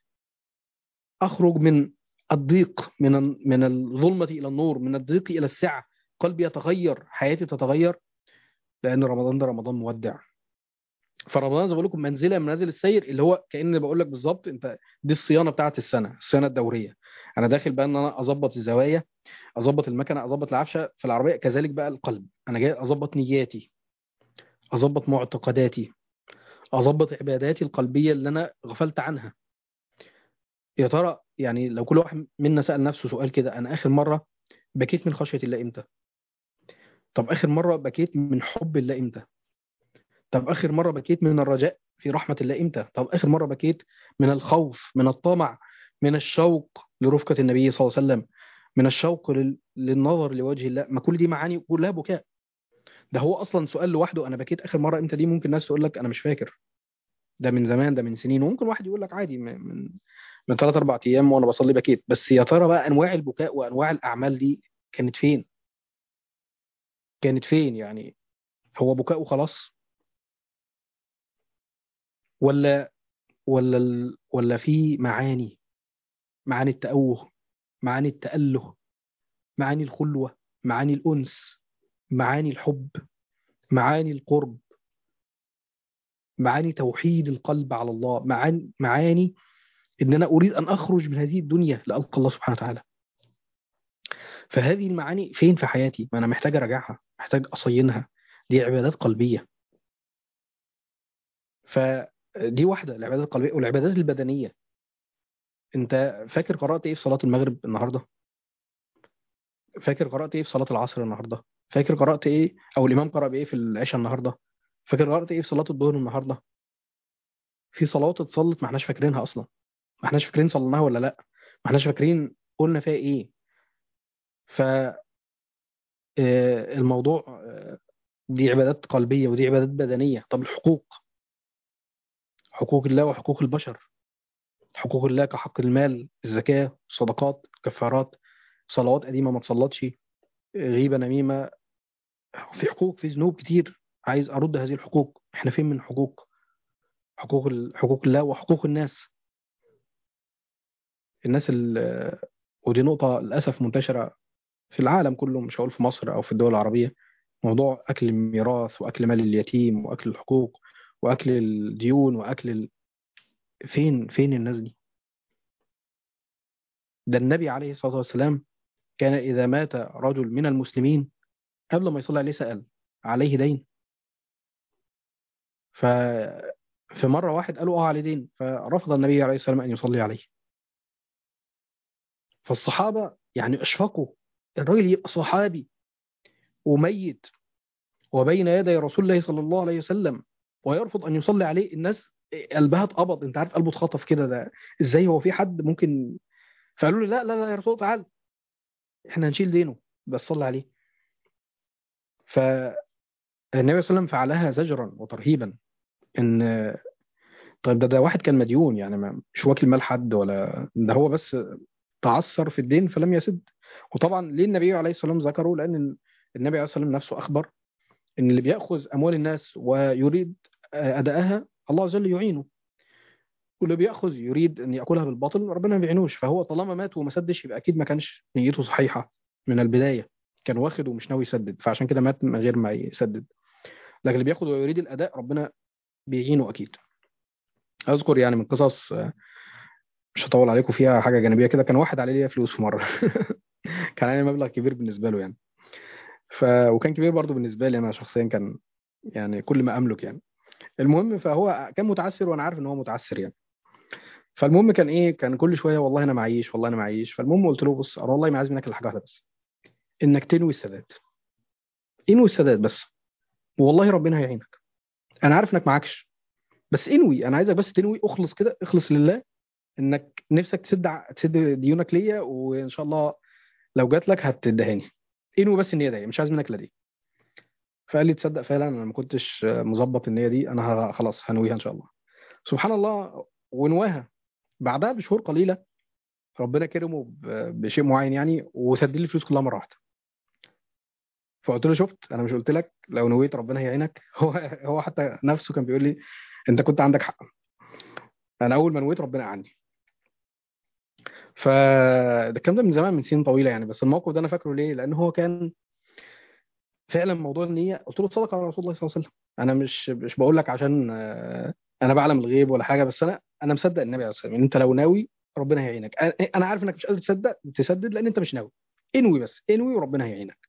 أخرج من الضيق من من الظلمة إلى النور من الضيق إلى السعة قلبي يتغير حياتي تتغير لأن رمضان ده رمضان مودع فرمضان زي ما بقول لكم منزله من منازل السير اللي هو كأن بقول لك بالظبط انت دي الصيانه بتاعت السنه الصيانه الدوريه انا داخل بقى ان انا اظبط الزوايا اظبط المكنه اظبط العفشه في العربيه كذلك بقى القلب انا جاي اظبط نياتي اظبط معتقداتي اظبط عباداتي القلبيه اللي انا غفلت عنها يا ترى يعني لو كل واحد منا سأل نفسه سؤال كده انا اخر مره بكيت من خشيه الله امتى طب اخر مره بكيت من حب الله امتى طب اخر مره بكيت من الرجاء في رحمه الله امتى طب اخر مره بكيت من الخوف من الطمع من الشوق لرفقه النبي صلى الله عليه وسلم من الشوق لل... للنظر لوجه الله ما كل دي معاني كلها بكاء ده هو اصلا سؤال لوحده انا بكيت اخر مره امتى دي ممكن ناس تقول لك انا مش فاكر ده من زمان ده من سنين وممكن واحد يقول لك عادي من من, من ثلاث اربع ايام وانا بصلي بكيت بس يا ترى بقى انواع البكاء وانواع الاعمال دي كانت فين كانت فين يعني هو بكاء وخلاص ولا ولا ال... ولا في معاني معاني التأوه معاني التأله معاني الخلوة معاني الأنس معاني الحب معاني القرب معاني توحيد القلب على الله معاني, معاني ان انا اريد ان اخرج من هذه الدنيا لالقى الله سبحانه وتعالى فهذه المعاني فين في حياتي ما انا محتاج اراجعها محتاج اصينها دي عبادات قلبيه فدي واحده العبادات القلبيه والعبادات البدنيه انت فاكر قرات ايه في صلاه المغرب النهارده فاكر قرات ايه في صلاه العصر النهارده فاكر قرات ايه او الامام قرأ بايه في العشاء النهارده فاكر قرات ايه في صلاه الظهر النهارده في صلوات اتصلت ما احناش فاكرينها اصلا ما احناش فاكرين صليناها ولا لا ما احناش فاكرين قلنا فيها ايه ف الموضوع دي عبادات قلبية ودي عبادات بدنية طب الحقوق حقوق الله وحقوق البشر حقوق الله كحق المال الزكاة الصدقات كفارات صلوات قديمة ما تصلتش غيبة نميمة في حقوق في ذنوب كتير عايز أرد هذه الحقوق احنا فين من حقوق حقوق حقوق الله وحقوق الناس الناس ودي نقطة للأسف منتشرة في العالم كله مش هقول في مصر أو في الدول العربية موضوع أكل الميراث وأكل مال اليتيم وأكل الحقوق واكل الديون واكل ال... فين فين الناس دي ده النبي عليه الصلاه والسلام كان اذا مات رجل من المسلمين قبل ما يصلي عليه سال عليه دين ف في مره واحد قالوا اه عليه دين فرفض النبي عليه الصلاه والسلام ان يصلي عليه فالصحابه يعني اشفقوا الراجل يبقى صحابي وميت وبين يدي رسول الله صلى الله عليه وسلم ويرفض ان يصلي عليه الناس قلبها اتقبض انت عارف قلبه اتخطف كده ده ازاي هو في حد ممكن فقالوا له لا لا لا يا رسول الله تعال احنا هنشيل دينه بس صلي عليه فالنبي صلى الله عليه وسلم فعلها زجرا وترهيبا ان طيب ده ده واحد كان مديون يعني ما- مش واكل مال حد ولا ده هو بس تعثر في الدين فلم يسد وطبعا ليه النبي عليه الصلاه والسلام ذكره لان النبي عليه الصلاه والسلام نفسه اخبر ان اللي بياخذ اموال الناس ويريد ادائها الله عز وجل يعينه واللي بياخذ يريد ان ياكلها بالباطل ربنا ما بيعينوش فهو طالما مات وما سدش يبقى اكيد ما كانش نيته صحيحه من البدايه كان واخد ومش ناوي يسدد فعشان كده مات من غير ما يسدد لكن اللي بياخد ويريد الاداء ربنا بيعينه اكيد اذكر يعني من قصص آه، مش هطول عليكم فيها حاجه جانبيه كده كان واحد عليه ليا فلوس في مره كان عليه مبلغ كبير بالنسبه له يعني ف وكان كبير برضه بالنسبه لي انا شخصيا كان يعني كل ما املك يعني المهم فهو كان متعسر وانا عارف ان هو متعسر يعني فالمهم كان ايه كان كل شويه والله انا معيش والله انا معيش فالمهم قلت له بص انا والله ما عايز منك الا حاجه واحده بس انك تنوي السداد انوي السداد بس والله ربنا هيعينك انا عارف انك معكش بس انوي انا عايزك بس تنوي اخلص كده اخلص لله انك نفسك تسد ع- تسد ديونك ليا وان شاء الله لو جات لك هتدهاني انوي بس النيه دي مش عايز منك الا دي فقال لي تصدق فعلا انا ما كنتش مظبط النيه دي انا ه- خلاص هنويها ان شاء الله سبحان الله ونواها بعدها بشهور قليله ربنا كرمه ب- بشيء معين يعني وسدد لي الفلوس كلها مره واحده فقلت له شفت انا مش قلت لك لو نويت ربنا هيعينك هو هو حتى نفسه كان بيقول لي انت كنت عندك حق انا اول ما نويت ربنا اعني فده الكلام ده من زمان من سنين طويله يعني بس الموقف ده انا فاكره ليه لان هو كان فعلا موضوع النيه قلت له تصدق على رسول الله صلى الله عليه وسلم انا مش مش بقول لك عشان آه، انا بعلم الغيب ولا حاجه بس انا انا مصدق النبي عليه الصلاه والسلام انت لو ناوي ربنا هيعينك انا أنا عارف انك مش قادر تصدق تسدد لان انت مش ناوي انوي بس انوي وربنا هيعينك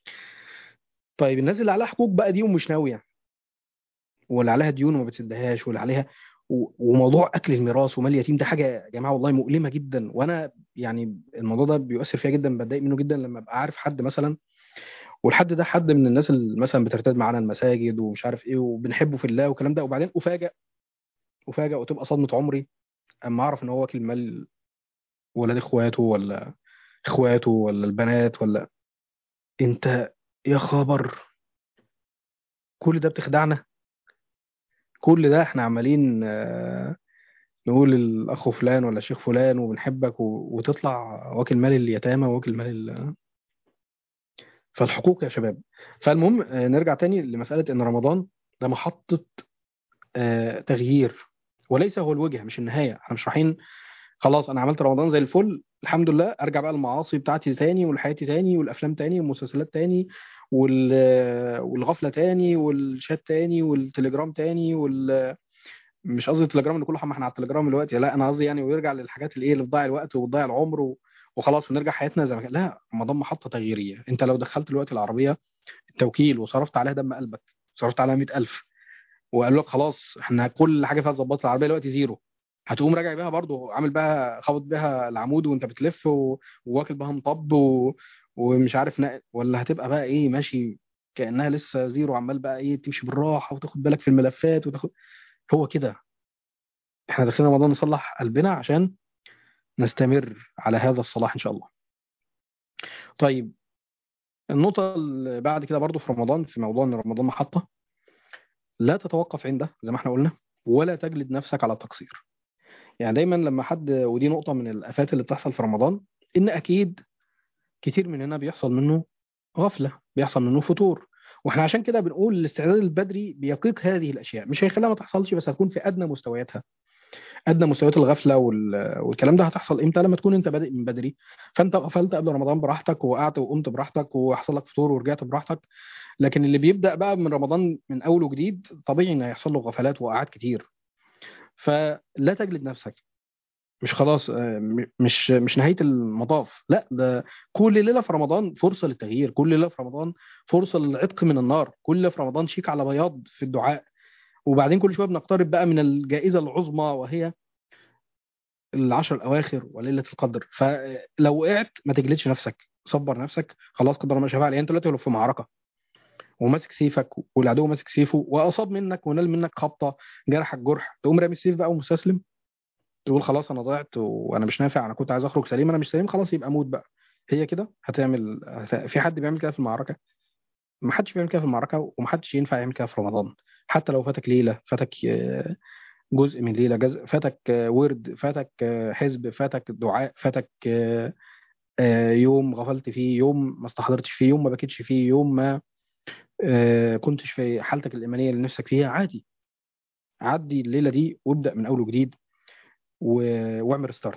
طيب الناس اللي عليها حقوق بقى دي ومش ناويه واللي عليها ديون وما بتسدهاش واللي عليها و- وموضوع اكل الميراث ومال اليتيم ده حاجه يا جماعه والله مؤلمه جدا وانا يعني الموضوع ده بيؤثر فيا جدا بتضايق منه جدا لما ابقى عارف حد مثلا والحد ده حد من الناس اللي مثلا بترتد معانا المساجد ومش عارف ايه وبنحبه في الله والكلام ده وبعدين افاجئ افاجئ وتبقى صدمه عمري اما اعرف ان هو واكل مال ولاد اخواته ولا اخواته ولا البنات ولا انت يا خبر كل ده بتخدعنا كل ده احنا عمالين آه، نقول الاخ فلان ولا الشيخ فلان وبنحبك و... وتطلع واكل مال اليتامى واكل مال ال... فالحقوق يا شباب فالمهم آه، نرجع تاني لمسألة ان رمضان ده محطة آه، تغيير وليس هو الوجهة مش النهاية احنا مش رايحين خلاص انا عملت رمضان زي الفل الحمد لله ارجع بقى المعاصي بتاعتي تاني والحياتي تاني والافلام تاني والمسلسلات تاني وال... والغفلة تاني والشات تاني والتليجرام تاني وال... مش قصدي التليجرام ان كله حما احنا على التليجرام دلوقتي لا انا قصدي يعني ويرجع للحاجات اللي ايه اللي بتضيع الوقت وبتضيع العمر و... وخلاص ونرجع حياتنا زي ما كان لا رمضان محطة تغييرية انت لو دخلت دلوقتي العربية التوكيل وصرفت عليها دم قلبك صرفت عليها 100000 وقالوا لك خلاص احنا كل حاجه فيها ظبطت العربيه دلوقتي زيرو هتقوم راجع بيها برضو عامل بيها خابط بيها العمود وانت بتلف و... وواكل بيها مطب و... ومش عارف نقل ولا هتبقى بقى ايه ماشي كانها لسه زيرو عمال بقى ايه تمشي بالراحه وتاخد بالك في الملفات وتاخد هو كده احنا داخلين رمضان نصلح قلبنا عشان نستمر على هذا الصلاح ان شاء الله طيب النقطة اللي بعد كده برضو في رمضان في موضوع ان رمضان محطة لا تتوقف عنده زي ما احنا قلنا ولا تجلد نفسك على التقصير يعني دايما لما حد ودي نقطة من الآفات اللي بتحصل في رمضان إن أكيد كتير مننا بيحصل منه غفلة بيحصل منه فتور واحنا عشان كده بنقول الاستعداد البدري بيقيق هذه الأشياء مش هيخليها ما تحصلش بس هتكون في أدنى مستوياتها ادنى مستويات الغفله وال... والكلام ده هتحصل امتى لما تكون انت بادئ من بدري فانت غفلت قبل رمضان براحتك وقعت وقمت براحتك وحصل لك فطور ورجعت براحتك لكن اللي بيبدا بقى من رمضان من اول وجديد طبيعي ان هيحصل له غفلات وقعات كتير فلا تجلد نفسك مش خلاص آه، م- مش مش نهايه المطاف لا ده كل ليله في رمضان فرصه للتغيير كل ليله في رمضان فرصه للعتق من النار كل ليله في رمضان شيك على بياض في الدعاء وبعدين كل شويه بنقترب بقى من الجائزه العظمى وهي العشر الاواخر وليله القدر فلو وقعت ما تجلدش نفسك صبر نفسك خلاص قدر ما شاء فعل يعني انت دلوقتي لو في معركه وماسك سيفك والعدو ماسك سيفه واصاب منك ونال منك خبطه جرحك جرح تقوم رامي السيف بقى ومستسلم تقول خلاص انا ضعت وانا مش نافع انا كنت عايز اخرج سليم انا مش سليم خلاص يبقى موت بقى هي كده هتعمل هت... في حد بيعمل كده في المعركه ما حدش بيعمل كده في المعركه وما حدش ينفع يعمل كده في رمضان حتى لو فاتك ليله فاتك آه، جزء من ليله جزء فاتك آه، ورد فاتك آه، حزب فاتك دعاء فاتك آه، آه، يوم غفلت فيه يوم ما استحضرتش فيه يوم ما بكيتش فيه يوم ما آه، كنتش في حالتك الإيمانية اللي نفسك فيها عادي عدي الليلة دي وابدأ من أول وجديد و- واعمل ستارت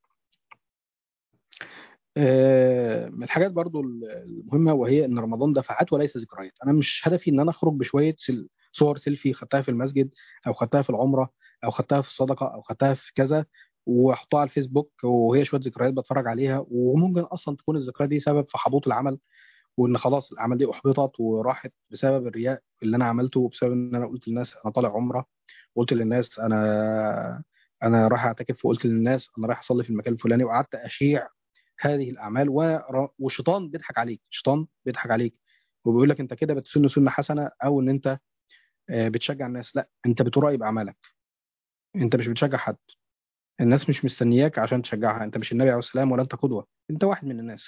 آه، من الحاجات برضو المهمة وهي إن رمضان دفعات وليس ذكريات أنا مش هدفي إن أنا أخرج بشوية سل- صور سيلفي خدتها في المسجد أو خدتها في العمرة أو خدتها في الصدقة أو خدتها في كذا واحطها على الفيسبوك وهي شوية ذكريات بتفرج عليها وممكن أصلا تكون الذكريات دي سبب في حبوط العمل وان خلاص الاعمال دي احبطت وراحت بسبب الرياء اللي انا عملته وبسبب ان انا قلت للناس انا طالع عمره وقلت للناس انا انا رايح اعتكف وقلت للناس انا رايح اصلي في المكان الفلاني وقعدت اشيع هذه الاعمال ور- والشيطان بيضحك عليك الشيطان بيضحك عليك وبيقول لك انت كده بتسن سنه حسنه او ان انت آه، بتشجع الناس لا انت بتراقب اعمالك انت مش بتشجع حد الناس مش مستنياك عشان تشجعها انت مش النبي عليه السلام ولا انت قدوه انت واحد من الناس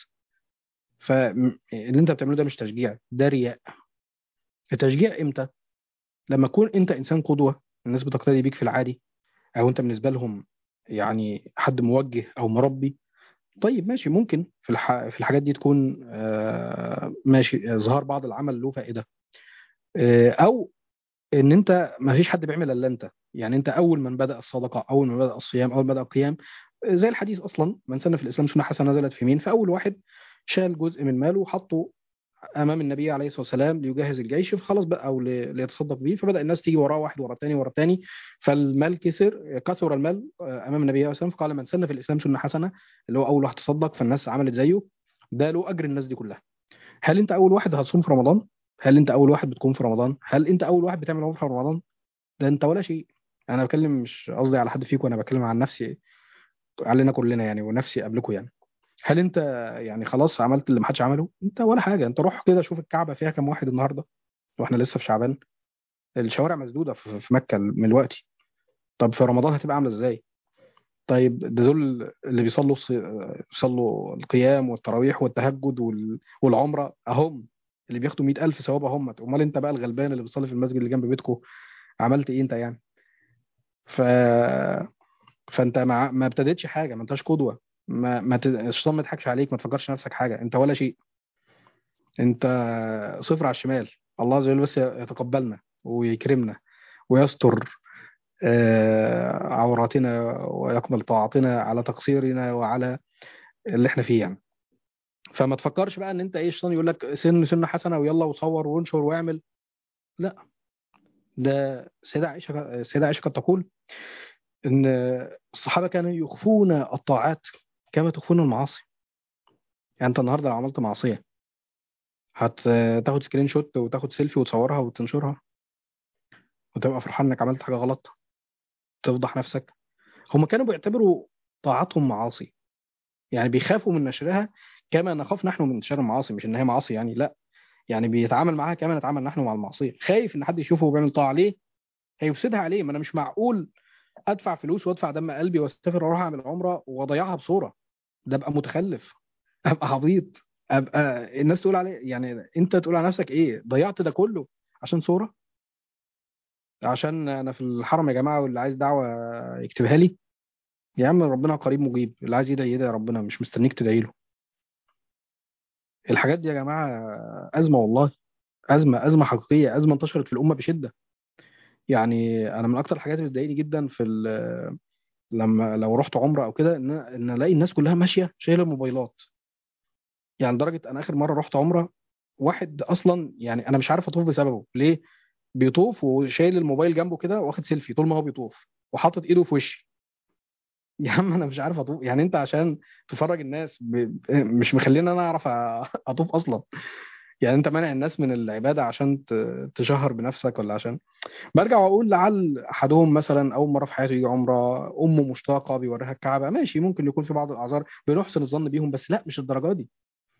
فاللي انت بتعمله ده مش تشجيع ده رياء التشجيع امتى لما تكون انت انسان قدوه الناس بتقتدي بيك في العادي او انت بالنسبه لهم يعني حد موجه او مربي طيب ماشي ممكن في الح... في الحاجات دي تكون آه، ماشي اظهار بعض العمل له فائده آه، او ان انت ما فيش حد بيعمل الا انت يعني انت اول من بدا الصدقه اول من بدا الصيام اول من بدا القيام زي الحديث اصلا من سن في الاسلام سنه حسنه نزلت في مين فاول واحد شال جزء من ماله وحطه امام النبي عليه الصلاه والسلام ليجهز الجيش فخلاص بقى او ل- ليتصدق به فبدا الناس تيجي وراه واحد ورا الثاني ورا الثاني فالمال كسر كثر المال آه، امام النبي عليه الصلاه والسلام فقال من سن في الاسلام سنه حسنه اللي هو اول واحد تصدق فالناس عملت زيه ده له اجر الناس دي كلها هل انت اول واحد هتصوم في رمضان هل انت اول واحد بتقوم في رمضان هل انت اول واحد بتعمل عمره في رمضان ده انت ولا شيء انا بتكلم مش قصدي على حد فيكم انا بتكلم عن نفسي علينا كلنا يعني ونفسي قبلكم يعني هل انت يعني خلاص عملت اللي محدش عمله انت ولا حاجه انت روح كده شوف الكعبه فيها كام واحد النهارده واحنا لسه في شعبان الشوارع مسدوده في في مكه من الوقت طب في رمضان هتبقى عامله ازاي طيب ده دول اللي بيصلوا الص- بيصلوا القيام والتراويح والتهجد وال- والعمره اهم اللي بياخدوا 100000 ثواب اهم امال انت بقى الغلبان اللي بتصلي في المسجد اللي جنب بيتكم عملت ايه انت يعني ف فانت ما ما ابتديتش حاجه ما انتش قدوه ما ما ت- الشيطان ما يضحكش عليك ما تفكرش نفسك حاجه انت ولا شيء انت صفر على الشمال الله عز وجل بس يتقبلنا ويكرمنا ويستر آه، عوراتنا ويقبل طاعتنا على تقصيرنا وعلى اللي احنا فيه يعني فما تفكرش بقى ان انت ايه الشيطان يقول لك سن سن حسنه ويلا وصور وانشر واعمل لا ده سيدة عائشه سيدة عائشه قد تقول ان الصحابه كانوا يخفون الطاعات كما تخفون المعاصي يعني انت النهارده لو عملت معصيه هتاخد سكرين شوت وتاخد سيلفي وتصورها وتنشرها وتبقى فرحان انك عملت حاجه غلط تفضح نفسك هم كانوا بيعتبروا طاعتهم معاصي يعني بيخافوا من نشرها كما نخاف نحن من نشر المعاصي مش ان هي معاصي يعني لا يعني بيتعامل معاها كما نتعامل نحن مع المعصيه خايف ان حد يشوفه وبيعمل طاعه ليه هيفسدها عليه ما انا مش معقول ادفع فلوس وادفع دم قلبي واسافر اروح اعمل عمره واضيعها بصوره ده ابقى متخلف ابقى عبيط ابقى الناس تقول عليه يعني انت تقول على نفسك ايه ضيعت ده كله عشان صوره عشان انا في الحرم يا جماعه واللي عايز دعوه يكتبها لي يا عم ربنا قريب مجيب اللي عايز يدعي يدعي ربنا مش مستنيك تدعي له الحاجات دي يا جماعه ازمه والله ازمه ازمه حقيقيه ازمه انتشرت في الامه بشده يعني انا من اكتر الحاجات اللي بتضايقني جدا في ال- لما لو رحت عمره او كده ان ان الاقي الناس كلها ماشيه شايله الموبايلات يعني لدرجه انا اخر مره رحت عمره واحد اصلا يعني انا مش عارف اطوف بسببه ليه بيطوف وشايل الموبايل جنبه كده واخد سيلفي طول ما هو بيطوف وحاطط ايده في وشي يا عم انا مش عارف اطوف يعني انت عشان تفرج الناس ب... ب- مش مخليني انا اعرف أ- اطوف اصلا يعني انت مانع الناس من العباده عشان ت- تشهر بنفسك ولا عشان برجع واقول لعل احدهم مثلا اول مره في حياته يجي عمره امه مشتاقه بيوريها الكعبه ماشي ممكن يكون في بعض الاعذار بنحسن الظن بيهم بس لا مش الدرجه دي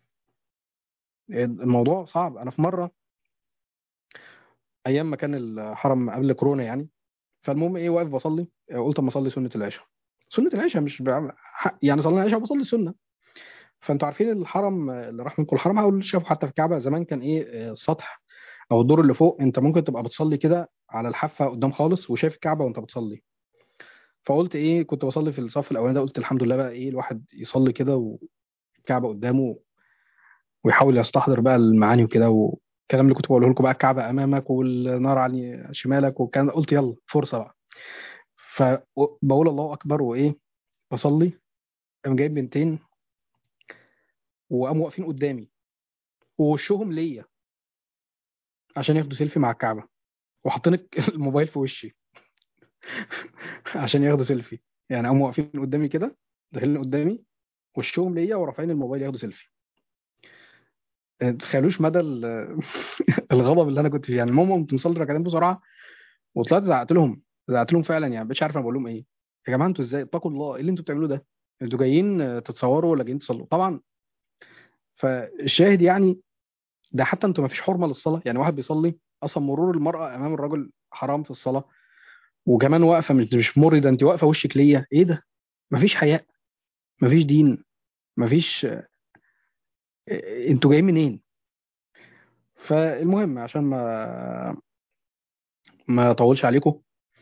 الموضوع صعب انا في مره ايام ما كان الحرم قبل كورونا يعني فالمهم ايه واقف بصلي قلت اما اصلي سنه العشاء سنه العشاء مش بعمل ح- يعني صلينا العشاء وبصلي السنه فانتوا عارفين الحرم اللي راح منكم الحرم او اللي شافوا حتى في الكعبه زمان كان ايه آه، السطح او الدور اللي فوق انت ممكن تبقى بتصلي كده على الحافه قدام خالص وشايف الكعبه وانت بتصلي فقلت ايه كنت بصلي في الصف الاولاني ده قلت الحمد لله بقى ايه الواحد يصلي كده والكعبه قدامه ويحاول يستحضر بقى المعاني وكده والكلام اللي كنت بقوله لكم بقى الكعبه امامك والنار على شمالك والكلام ده قلت يلا فرصه بقى فبقول الله اكبر وايه بصلي قام جايب بنتين وقاموا واقفين قدامي ووشهم ليا عشان ياخدوا سيلفي مع الكعبه وحاطين الك- الموبايل في وشي عشان ياخدوا سيلفي يعني قاموا واقفين قدامي كده داخلين قدامي وشهم ليا ورافعين الموبايل ياخدوا سيلفي ما تتخيلوش مدى ال- الغضب اللي انا كنت فيه يعني المهم قمت مصلي ركعتين بسرعه وطلعت زعقت لهم زعقت لهم فعلا يعني مش عارف انا بقول لهم ايه يا جماعه انتوا ازاي اتقوا الله ايه اللي انتوا بتعملوه ده انتوا جايين تتصوروا ولا جايين تصلوا طبعا فالشاهد يعني ده حتى انتوا ما فيش حرمه للصلاه يعني واحد بيصلي اصلا مرور المراه امام الرجل حرام في الصلاه وكمان واقفه مش مش مري ده انت واقفه وشك ليا ايه ده ما فيش حياء ما فيش دين ما فيش انتوا جايين منين فالمهم عشان ما ما اطولش عليكم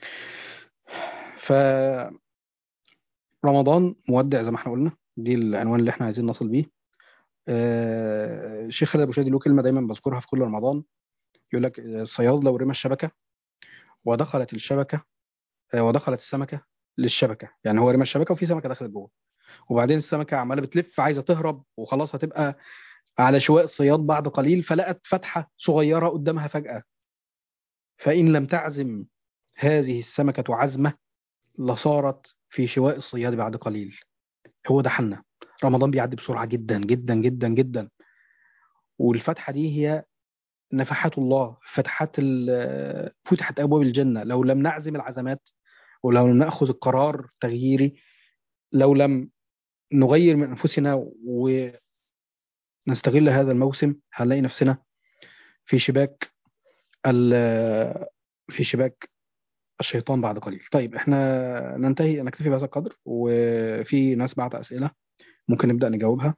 فرمضان مودع زي ما احنا قلنا دي العنوان اللي احنا عايزين نصل بيه آه، الشيخ خالد ابو شادي له كلمه دايما بذكرها في كل رمضان يقول لك الصياد لو رمى الشبكه ودخلت الشبكه آه، ودخلت السمكه للشبكه يعني هو رمى الشبكه وفي سمكه دخلت جوه وبعدين السمكه عماله بتلف عايزه تهرب وخلاص هتبقى على شواء الصياد بعد قليل فلقت فتحه صغيره قدامها فجاه فان لم تعزم هذه السمكه عزمه لصارت في شواء الصياد بعد قليل هو ده حالنا رمضان بيعدي بسرعه جدا جدا جدا جدا والفتحه دي هي نفحات الله فتحات ال- فتحت ابواب الجنه لو لم نعزم العزمات ولو لم ناخذ القرار تغييري لو لم نغير من انفسنا ونستغل هذا الموسم هنلاقي نفسنا في شباك ال- في شباك الشيطان بعد قليل طيب احنا ننتهي نكتفي بهذا القدر وفي ناس بعت اسئله ممكن نبدا نجاوبها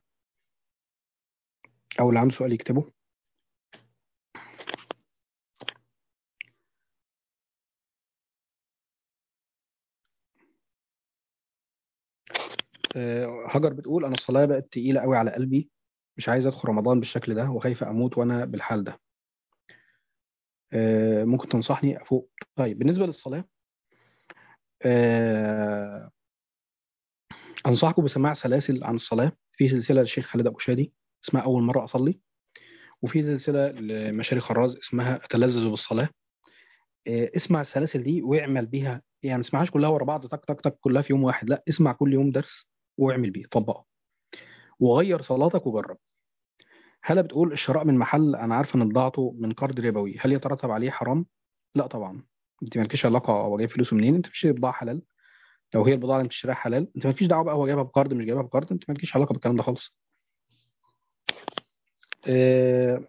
او اللي عنده سؤال يكتبه آه، هاجر بتقول انا الصلاه بقت تقيله قوي على قلبي مش عايز ادخل رمضان بالشكل ده وخايفه اموت وانا بالحال ده آه، ممكن تنصحني افوق طيب بالنسبه للصلاه آه، انصحكم بسماع سلاسل عن الصلاه في سلسله للشيخ خالد ابو شادي اسمها اول مره اصلي وفي سلسله لمشاري خراز اسمها اتلذذ بالصلاه آه، اسمع السلاسل دي واعمل بيها يعني ما تسمعهاش كلها ورا بعض تك تك تك كلها في يوم واحد لا اسمع كل يوم درس واعمل بيه طبقه وغير صلاتك وجرب هلا بتقول الشراء من محل انا عارف ان بضاعته من قرض ربوي هل يترتب عليه حرام لا طبعا انت مالكيش علاقه هو جايب فلوسه منين انت بتشتري بضاعه حلال لو هي البضاعه اللي انت بتشتريها حلال انت مالكيش دعوه بقى هو جايبها بقرض مش جايبها بقرض انت مالكيش علاقه بالكلام ده خالص آه،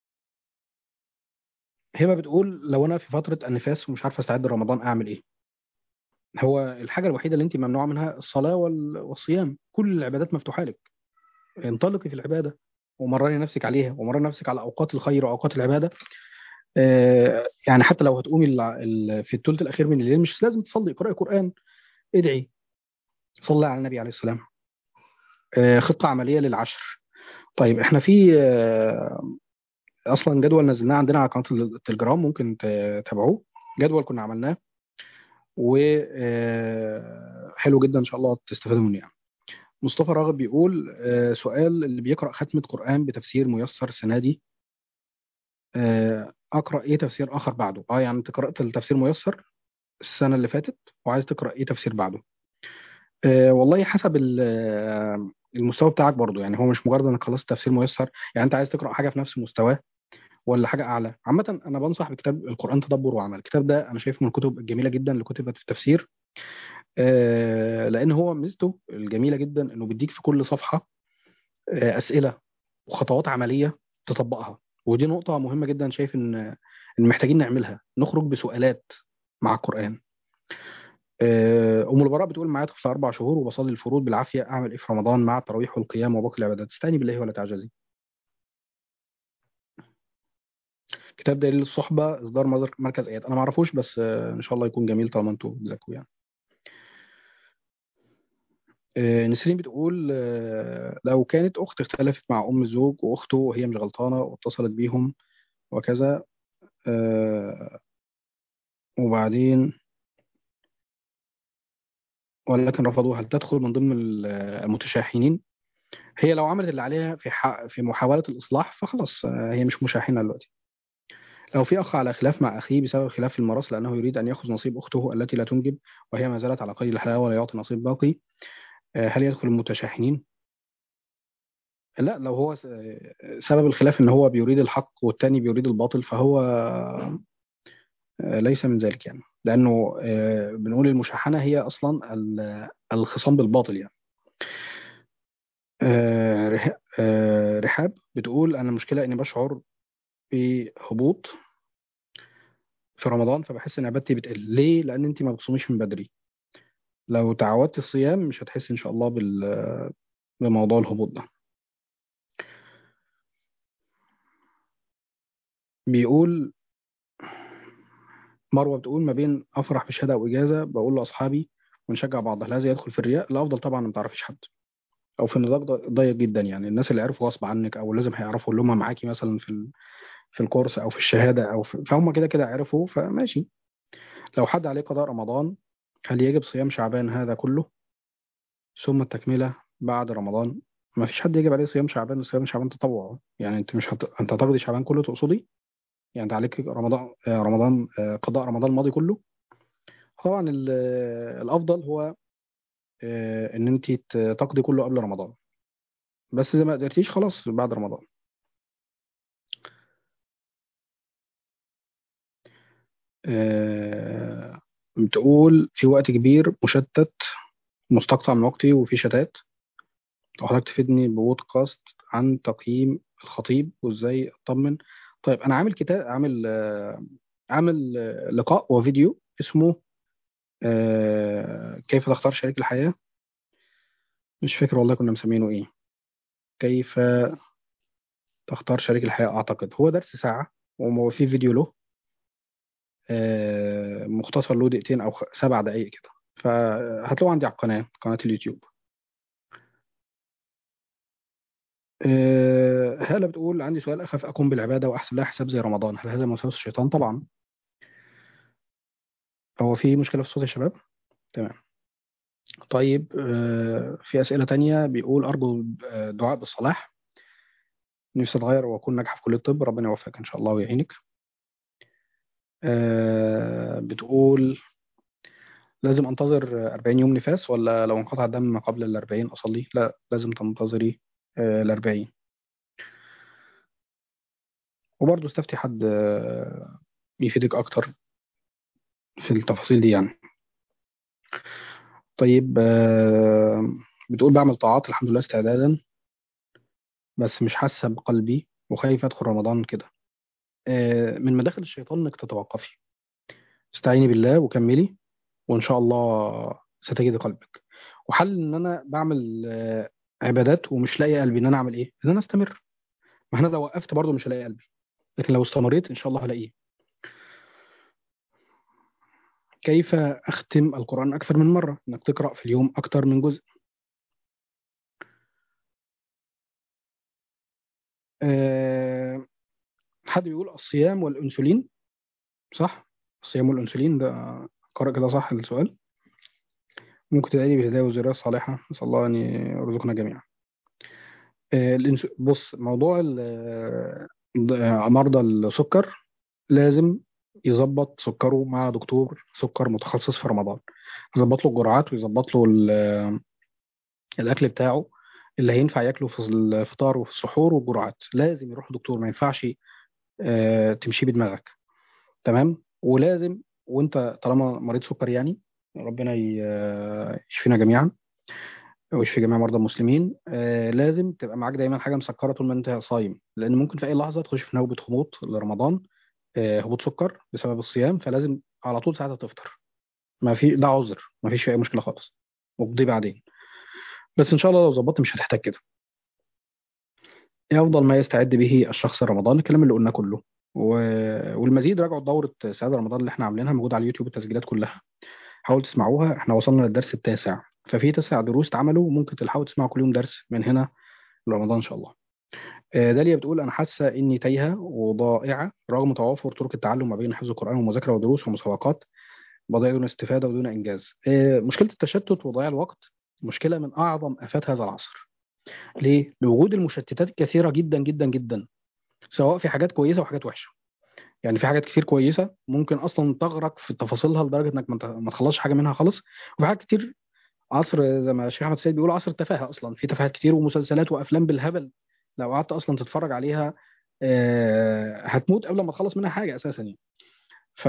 هبه بتقول لو انا في فتره النفاس ومش عارفه استعد لرمضان اعمل ايه هو الحاجه الوحيده اللي انت ممنوعه منها الصلاه وال- والصيام كل العبادات مفتوحه لك انطلقي في العباده ومرني نفسك عليها ومرني نفسك على اوقات الخير واوقات العباده آه، يعني حتى لو هتقومي ال- ال- في الثلث الاخير من الليل مش لازم تصلي اقراي قران ادعي صلي على النبي عليه السلام آه، خطه عمليه للعشر طيب احنا في آه، اصلا جدول نزلناه عندنا على قناه التليجرام ممكن ت- تتابعوه جدول كنا عملناه وحلو جدا ان شاء الله تستفادوا منه يعني مصطفى راغب بيقول آه، سؤال اللي بيقرأ ختمة قرآن بتفسير ميسر السنة دي آه، أقرأ إيه تفسير آخر بعده؟ أه يعني أنت قرأت التفسير ميسر السنة اللي فاتت وعايز تقرأ إيه تفسير بعده؟ آه، والله حسب ال- آه، المستوى بتاعك برضو يعني هو مش مجرد انك خلصت تفسير ميسر يعني انت عايز تقرا حاجه في نفس مستواه ولا حاجه اعلى عامه انا بنصح بكتاب القران تدبر وعمل الكتاب ده انا شايفه من الكتب الجميله جدا اللي كتبت في التفسير آه، لان هو ميزته الجميله جدا انه بيديك في كل صفحه آه، اسئله وخطوات عمليه تطبقها ودي نقطه مهمه جدا شايف ان ان محتاجين نعملها نخرج بسؤالات مع القران آه، ام البراء بتقول معايا طفل اربع شهور وبصلي الفروض بالعافيه اعمل ايه في رمضان مع التراويح والقيام وباقي العبادات استعيني بالله ولا تعجزي كتاب دليل الصحبه اصدار مزر- مركز ايات انا ما اعرفوش بس آه، ان شاء الله يكون جميل طالما انتوا بتذاكروا يعني آه، نسرين بتقول آه، لو كانت اخت اختلفت مع ام الزوج واخته وهي مش غلطانه واتصلت بيهم وكذا آه، وبعدين ولكن رفضوا هل تدخل من ضمن ال- المتشاحنين هي لو عملت اللي عليها في ح- في محاوله الاصلاح فخلاص آه، هي مش مشاحنه دلوقتي لو في أخ على خلاف مع أخيه بسبب خلاف الميراث لأنه يريد أن يأخذ نصيب أخته التي لا تنجب وهي ما زالت على قيد الحياة ولا يعطي نصيب باقي آه، هل يدخل المتشاحنين؟ لا لو هو س- سبب الخلاف ان هو بيريد الحق والتاني بيريد الباطل فهو آه، ليس من ذلك يعني لانه آه، بنقول المشاحنه هي اصلا ال- الخصام بالباطل يعني آه، رح- آه، رحاب بتقول انا المشكله اني بشعر بهبوط في رمضان فبحس ان عبادتي بتقل ليه لان انت ما بتصوميش من بدري لو تعودت الصيام مش هتحس ان شاء الله بال- بموضوع الهبوط ده بيقول مروه بتقول ما بين افرح بشهاده او اجازه بقول لاصحابي ونشجع بعض هل هذا يدخل في الرياء الافضل طبعا ما تعرفيش حد او في نطاق ض- ضيق جدا يعني الناس اللي عرفوا غصب عنك او لازم هيعرفوا اللي هم معاكي مثلا في ال... في الكورس او في الشهاده او في... فهم كده كده عرفوا فماشي لو حد عليه قضاء رمضان هل يجب صيام شعبان هذا كله ثم التكمله بعد رمضان ما فيش حد يجب عليه صيام شعبان وصيام شعبان تطوع يعني انت مش هت... انت هتقضي شعبان كله تقصدي يعني انت عليك رمضان آه، رمضان آه، قضاء رمضان الماضي كله طبعا ال- الافضل هو آه، ان انت ت- تقضي كله قبل رمضان بس اذا ما قدرتيش خلاص بعد رمضان آه، بتقول في وقت كبير مشتت مستقطع من وقتي وفي شتات وحضرتك تفيدني بودكاست عن تقييم الخطيب وازاي اطمن طيب انا عامل كتاب عامل آه، عامل آه، لقاء وفيديو اسمه آه، كيف تختار شريك الحياة مش فاكر والله كنا مسمينه ايه كيف تختار شريك الحياة اعتقد هو درس ساعة وهو في فيديو له آه، مختصر له دقيقتين او خ- سبع دقائق كده فهتلاقوه عندي على القناة قناة اليوتيوب آه، هالة بتقول عندي سؤال أخاف أقوم بالعبادة وأحسب لها حساب زي رمضان هل هذا من وسوسة الشيطان؟ طبعا هو في مشكلة في صوت يا شباب؟ تمام طيب آه، في أسئلة تانية بيقول أرجو آه، دعاء بالصلاح نفسي أتغير وأكون ناجحة في كلية الطب ربنا يوفقك إن شاء الله ويعينك آه، بتقول لازم أنتظر 40 يوم نفاس ولا لو انقطع الدم ما قبل ال 40 أصلي؟ لا لازم تنتظري ال 40 وبرضه استفتي حد آه، يفيدك أكتر في التفاصيل دي يعني طيب آه، بتقول بعمل طاعات الحمد لله استعدادا بس مش حاسة بقلبي وخايف أدخل رمضان كده آه، من مداخل الشيطان إنك تتوقفي استعيني بالله وكملي وإن شاء الله ستجد قلبك وحل إن أنا بعمل آه، عبادات ومش لاقي قلبي إن أنا أعمل إيه؟ إن أنا أستمر ما أنا لو وقفت برضه مش هلاقي قلبي لكن لو استمريت إن شاء الله هلاقيه كيف أختم القرآن أكثر من مرة؟ إنك تقرأ في اليوم أكثر من جزء آه، حد بيقول الصيام والأنسولين صح؟ الصيام والأنسولين ده قرأ كده صح السؤال ممكن تدعي لي بالهداية والذرية الصالحة نسأل الله أن يرزقنا جميعا آه، الإنس- بص موضوع ال- آه، مرضى السكر لازم يظبط سكره مع دكتور سكر متخصص في رمضان يظبط له الجرعات ويظبط له ال- الأكل بتاعه اللي هينفع ياكله في الفطار وفي السحور والجرعات لازم يروح لدكتور ما ينفعش آه، تمشي بدماغك تمام ولازم وانت طالما مريض سكر يعني ربنا ي- آه، يشفينا جميعا ويشفي جميع مرضى المسلمين آه لازم تبقى معاك دايما حاجه مسكره طول ما انت صايم لان ممكن في اي لحظه تخش في نوبه هبوط لرمضان آه هبوط سكر بسبب الصيام فلازم على طول ساعتها تفطر ما في ده عذر ما فيش اي مشكله خالص وبدي بعدين بس ان شاء الله لو ظبطت مش هتحتاج كده ايه افضل ما يستعد به الشخص رمضان الكلام اللي قلناه كله و... والمزيد راجعوا دورة سعادة رمضان اللي احنا عاملينها موجودة على اليوتيوب التسجيلات كلها حاولوا تسمعوها احنا وصلنا للدرس التاسع ففي تسع دروس اتعملوا ممكن تلحقوا تسمعوا كل يوم درس من هنا لرمضان ان شاء الله آه، داليا بتقول انا حاسه اني تايهه وضائعه رغم توافر طرق التعلم ما بين حفظ القران ومذاكره ودروس ومسابقات بضيع دون استفاده ودون انجاز آه، مشكله التشتت وضياع الوقت مشكله من اعظم افات هذا العصر ليه لوجود المشتتات الكثيره جدا جدا جدا سواء في حاجات كويسه وحاجات وحشه يعني في حاجات كتير كويسه ممكن اصلا تغرق في تفاصيلها لدرجه انك ما ت- ما تخلصش حاجه منها خالص وفي حاجات كتير عصر زي ما الشيخ احمد سيد بيقول عصر التفاهه اصلا في تفاهات كتير ومسلسلات وافلام بالهبل لو قعدت اصلا تتفرج عليها آه، هتموت قبل ما تخلص منها حاجه اساسا يعني ف...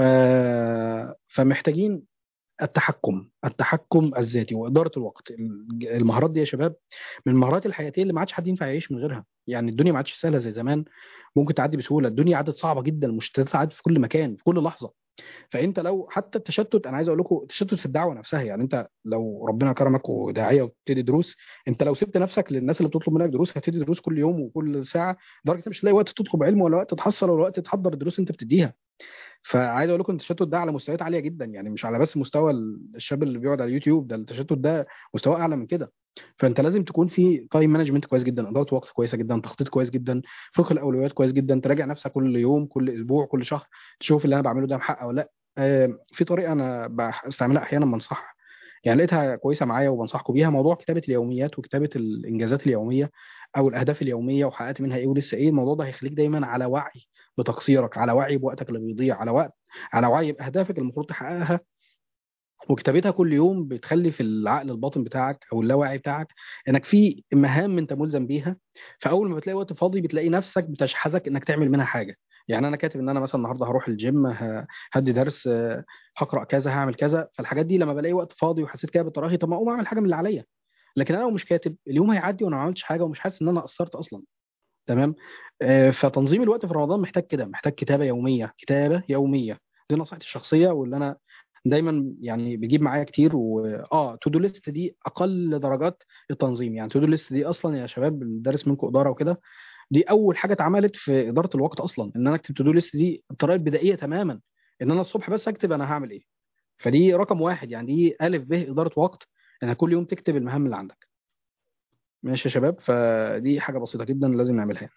فمحتاجين التحكم التحكم الذاتي واداره الوقت الج- المهارات دي يا شباب من المهارات الحياتيه اللي ما عادش حد ينفع يعيش من غيرها يعني الدنيا ما عادش سهله زي زمان ممكن تعدي بسهوله الدنيا عادت صعبه جدا المشتتات عادت في كل مكان في كل لحظه فانت لو حتى التشتت انا عايز اقول لكم التشتت في الدعوه نفسها يعني انت لو ربنا كرمك وداعيه وبتدي دروس انت لو سبت نفسك للناس اللي بتطلب منك دروس هتدي دروس كل يوم وكل ساعه لدرجه انت مش هتلاقي وقت تطلب علم ولا وقت تحصل ولا وقت تحضر الدروس اللي انت بتديها فعايز اقول لكم ان التشتت ده على مستويات عاليه جدا يعني مش على بس مستوى الشاب اللي بيقعد على اليوتيوب ده التشتت ده مستوى اعلى من كده فانت لازم تكون في تايم مانجمنت كويس جدا اداره وقت كويسه جدا تخطيط كويس جدا فقه الاولويات كويس جدا تراجع نفسك كل يوم كل اسبوع كل شهر تشوف اللي انا بعمله ده محقق ولا لا آه، في طريقه انا بستعملها احيانا بنصح يعني لقيتها كويسه معايا وبنصحكم بيها موضوع كتابه اليوميات وكتابه الانجازات اليوميه او الاهداف اليوميه وحققت منها ايه ولسه ايه الموضوع ده هيخليك دايما على وعي بتقصيرك على وعي بوقتك اللي بيضيع على وقت على وعي باهدافك اللي المفروض تحققها وكتابتها كل يوم بتخلي في العقل الباطن بتاعك او اللاواعي بتاعك انك في مهام انت ملزم بيها فاول ما بتلاقي وقت فاضي بتلاقي نفسك بتشحذك انك تعمل منها حاجه يعني انا كاتب ان انا مثلا النهارده هروح الجيم ه- هدي درس آه، هقرا كذا هعمل كذا فالحاجات دي لما بلاقي وقت فاضي وحسيت كده بالتراخي طب ما اقوم اعمل حاجه من اللي عليا لكن انا لو مش كاتب اليوم هيعدي وانا ما عملتش حاجه ومش حاسس ان انا قصرت اصلا تمام آه، فتنظيم الوقت في رمضان محتاج كده محتاج كتابه يوميه كتابه يوميه دي نصيحتي الشخصيه واللي انا دايما يعني بيجيب معايا كتير واه تو دو ليست دي اقل درجات التنظيم يعني تو دو ليست دي اصلا يا شباب الدارس منكم اداره وكده دي اول حاجه اتعملت في اداره الوقت اصلا ان انا اكتب تو دو ليست دي الطريقه البدائيه تماما ان انا الصبح بس اكتب انا هعمل ايه فدي رقم واحد يعني دي الف ب اداره وقت انك كل يوم تكتب المهام اللي عندك ماشي يا شباب فدي حاجه بسيطه جدا لازم نعملها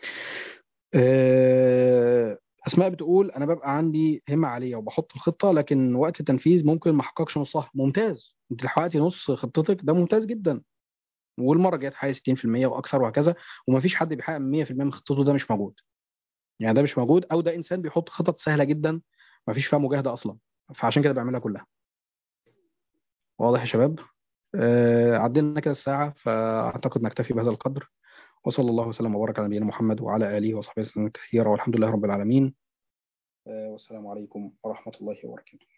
آه، اسماء بتقول انا ببقى عندي همه عاليه وبحط الخطه لكن وقت التنفيذ ممكن ما احققش نصها ممتاز انت لو حققتي نص خطتك ده ممتاز جدا والمره الجايه تحققي 60% واكثر وهكذا ومفيش حد بيحقق 100% من خطته ده مش موجود يعني ده مش موجود او ده انسان بيحط خطط سهله جدا مفيش فيها مجاهده اصلا فعشان كده بعملها كلها واضح يا شباب آه، عدينا كده الساعه فاعتقد نكتفي بهذا القدر وصلى الله وسلم وبارك على نبينا محمد وعلى اله وصحبه وسلم كثيرا والحمد لله رب العالمين آه، والسلام عليكم ورحمه الله وبركاته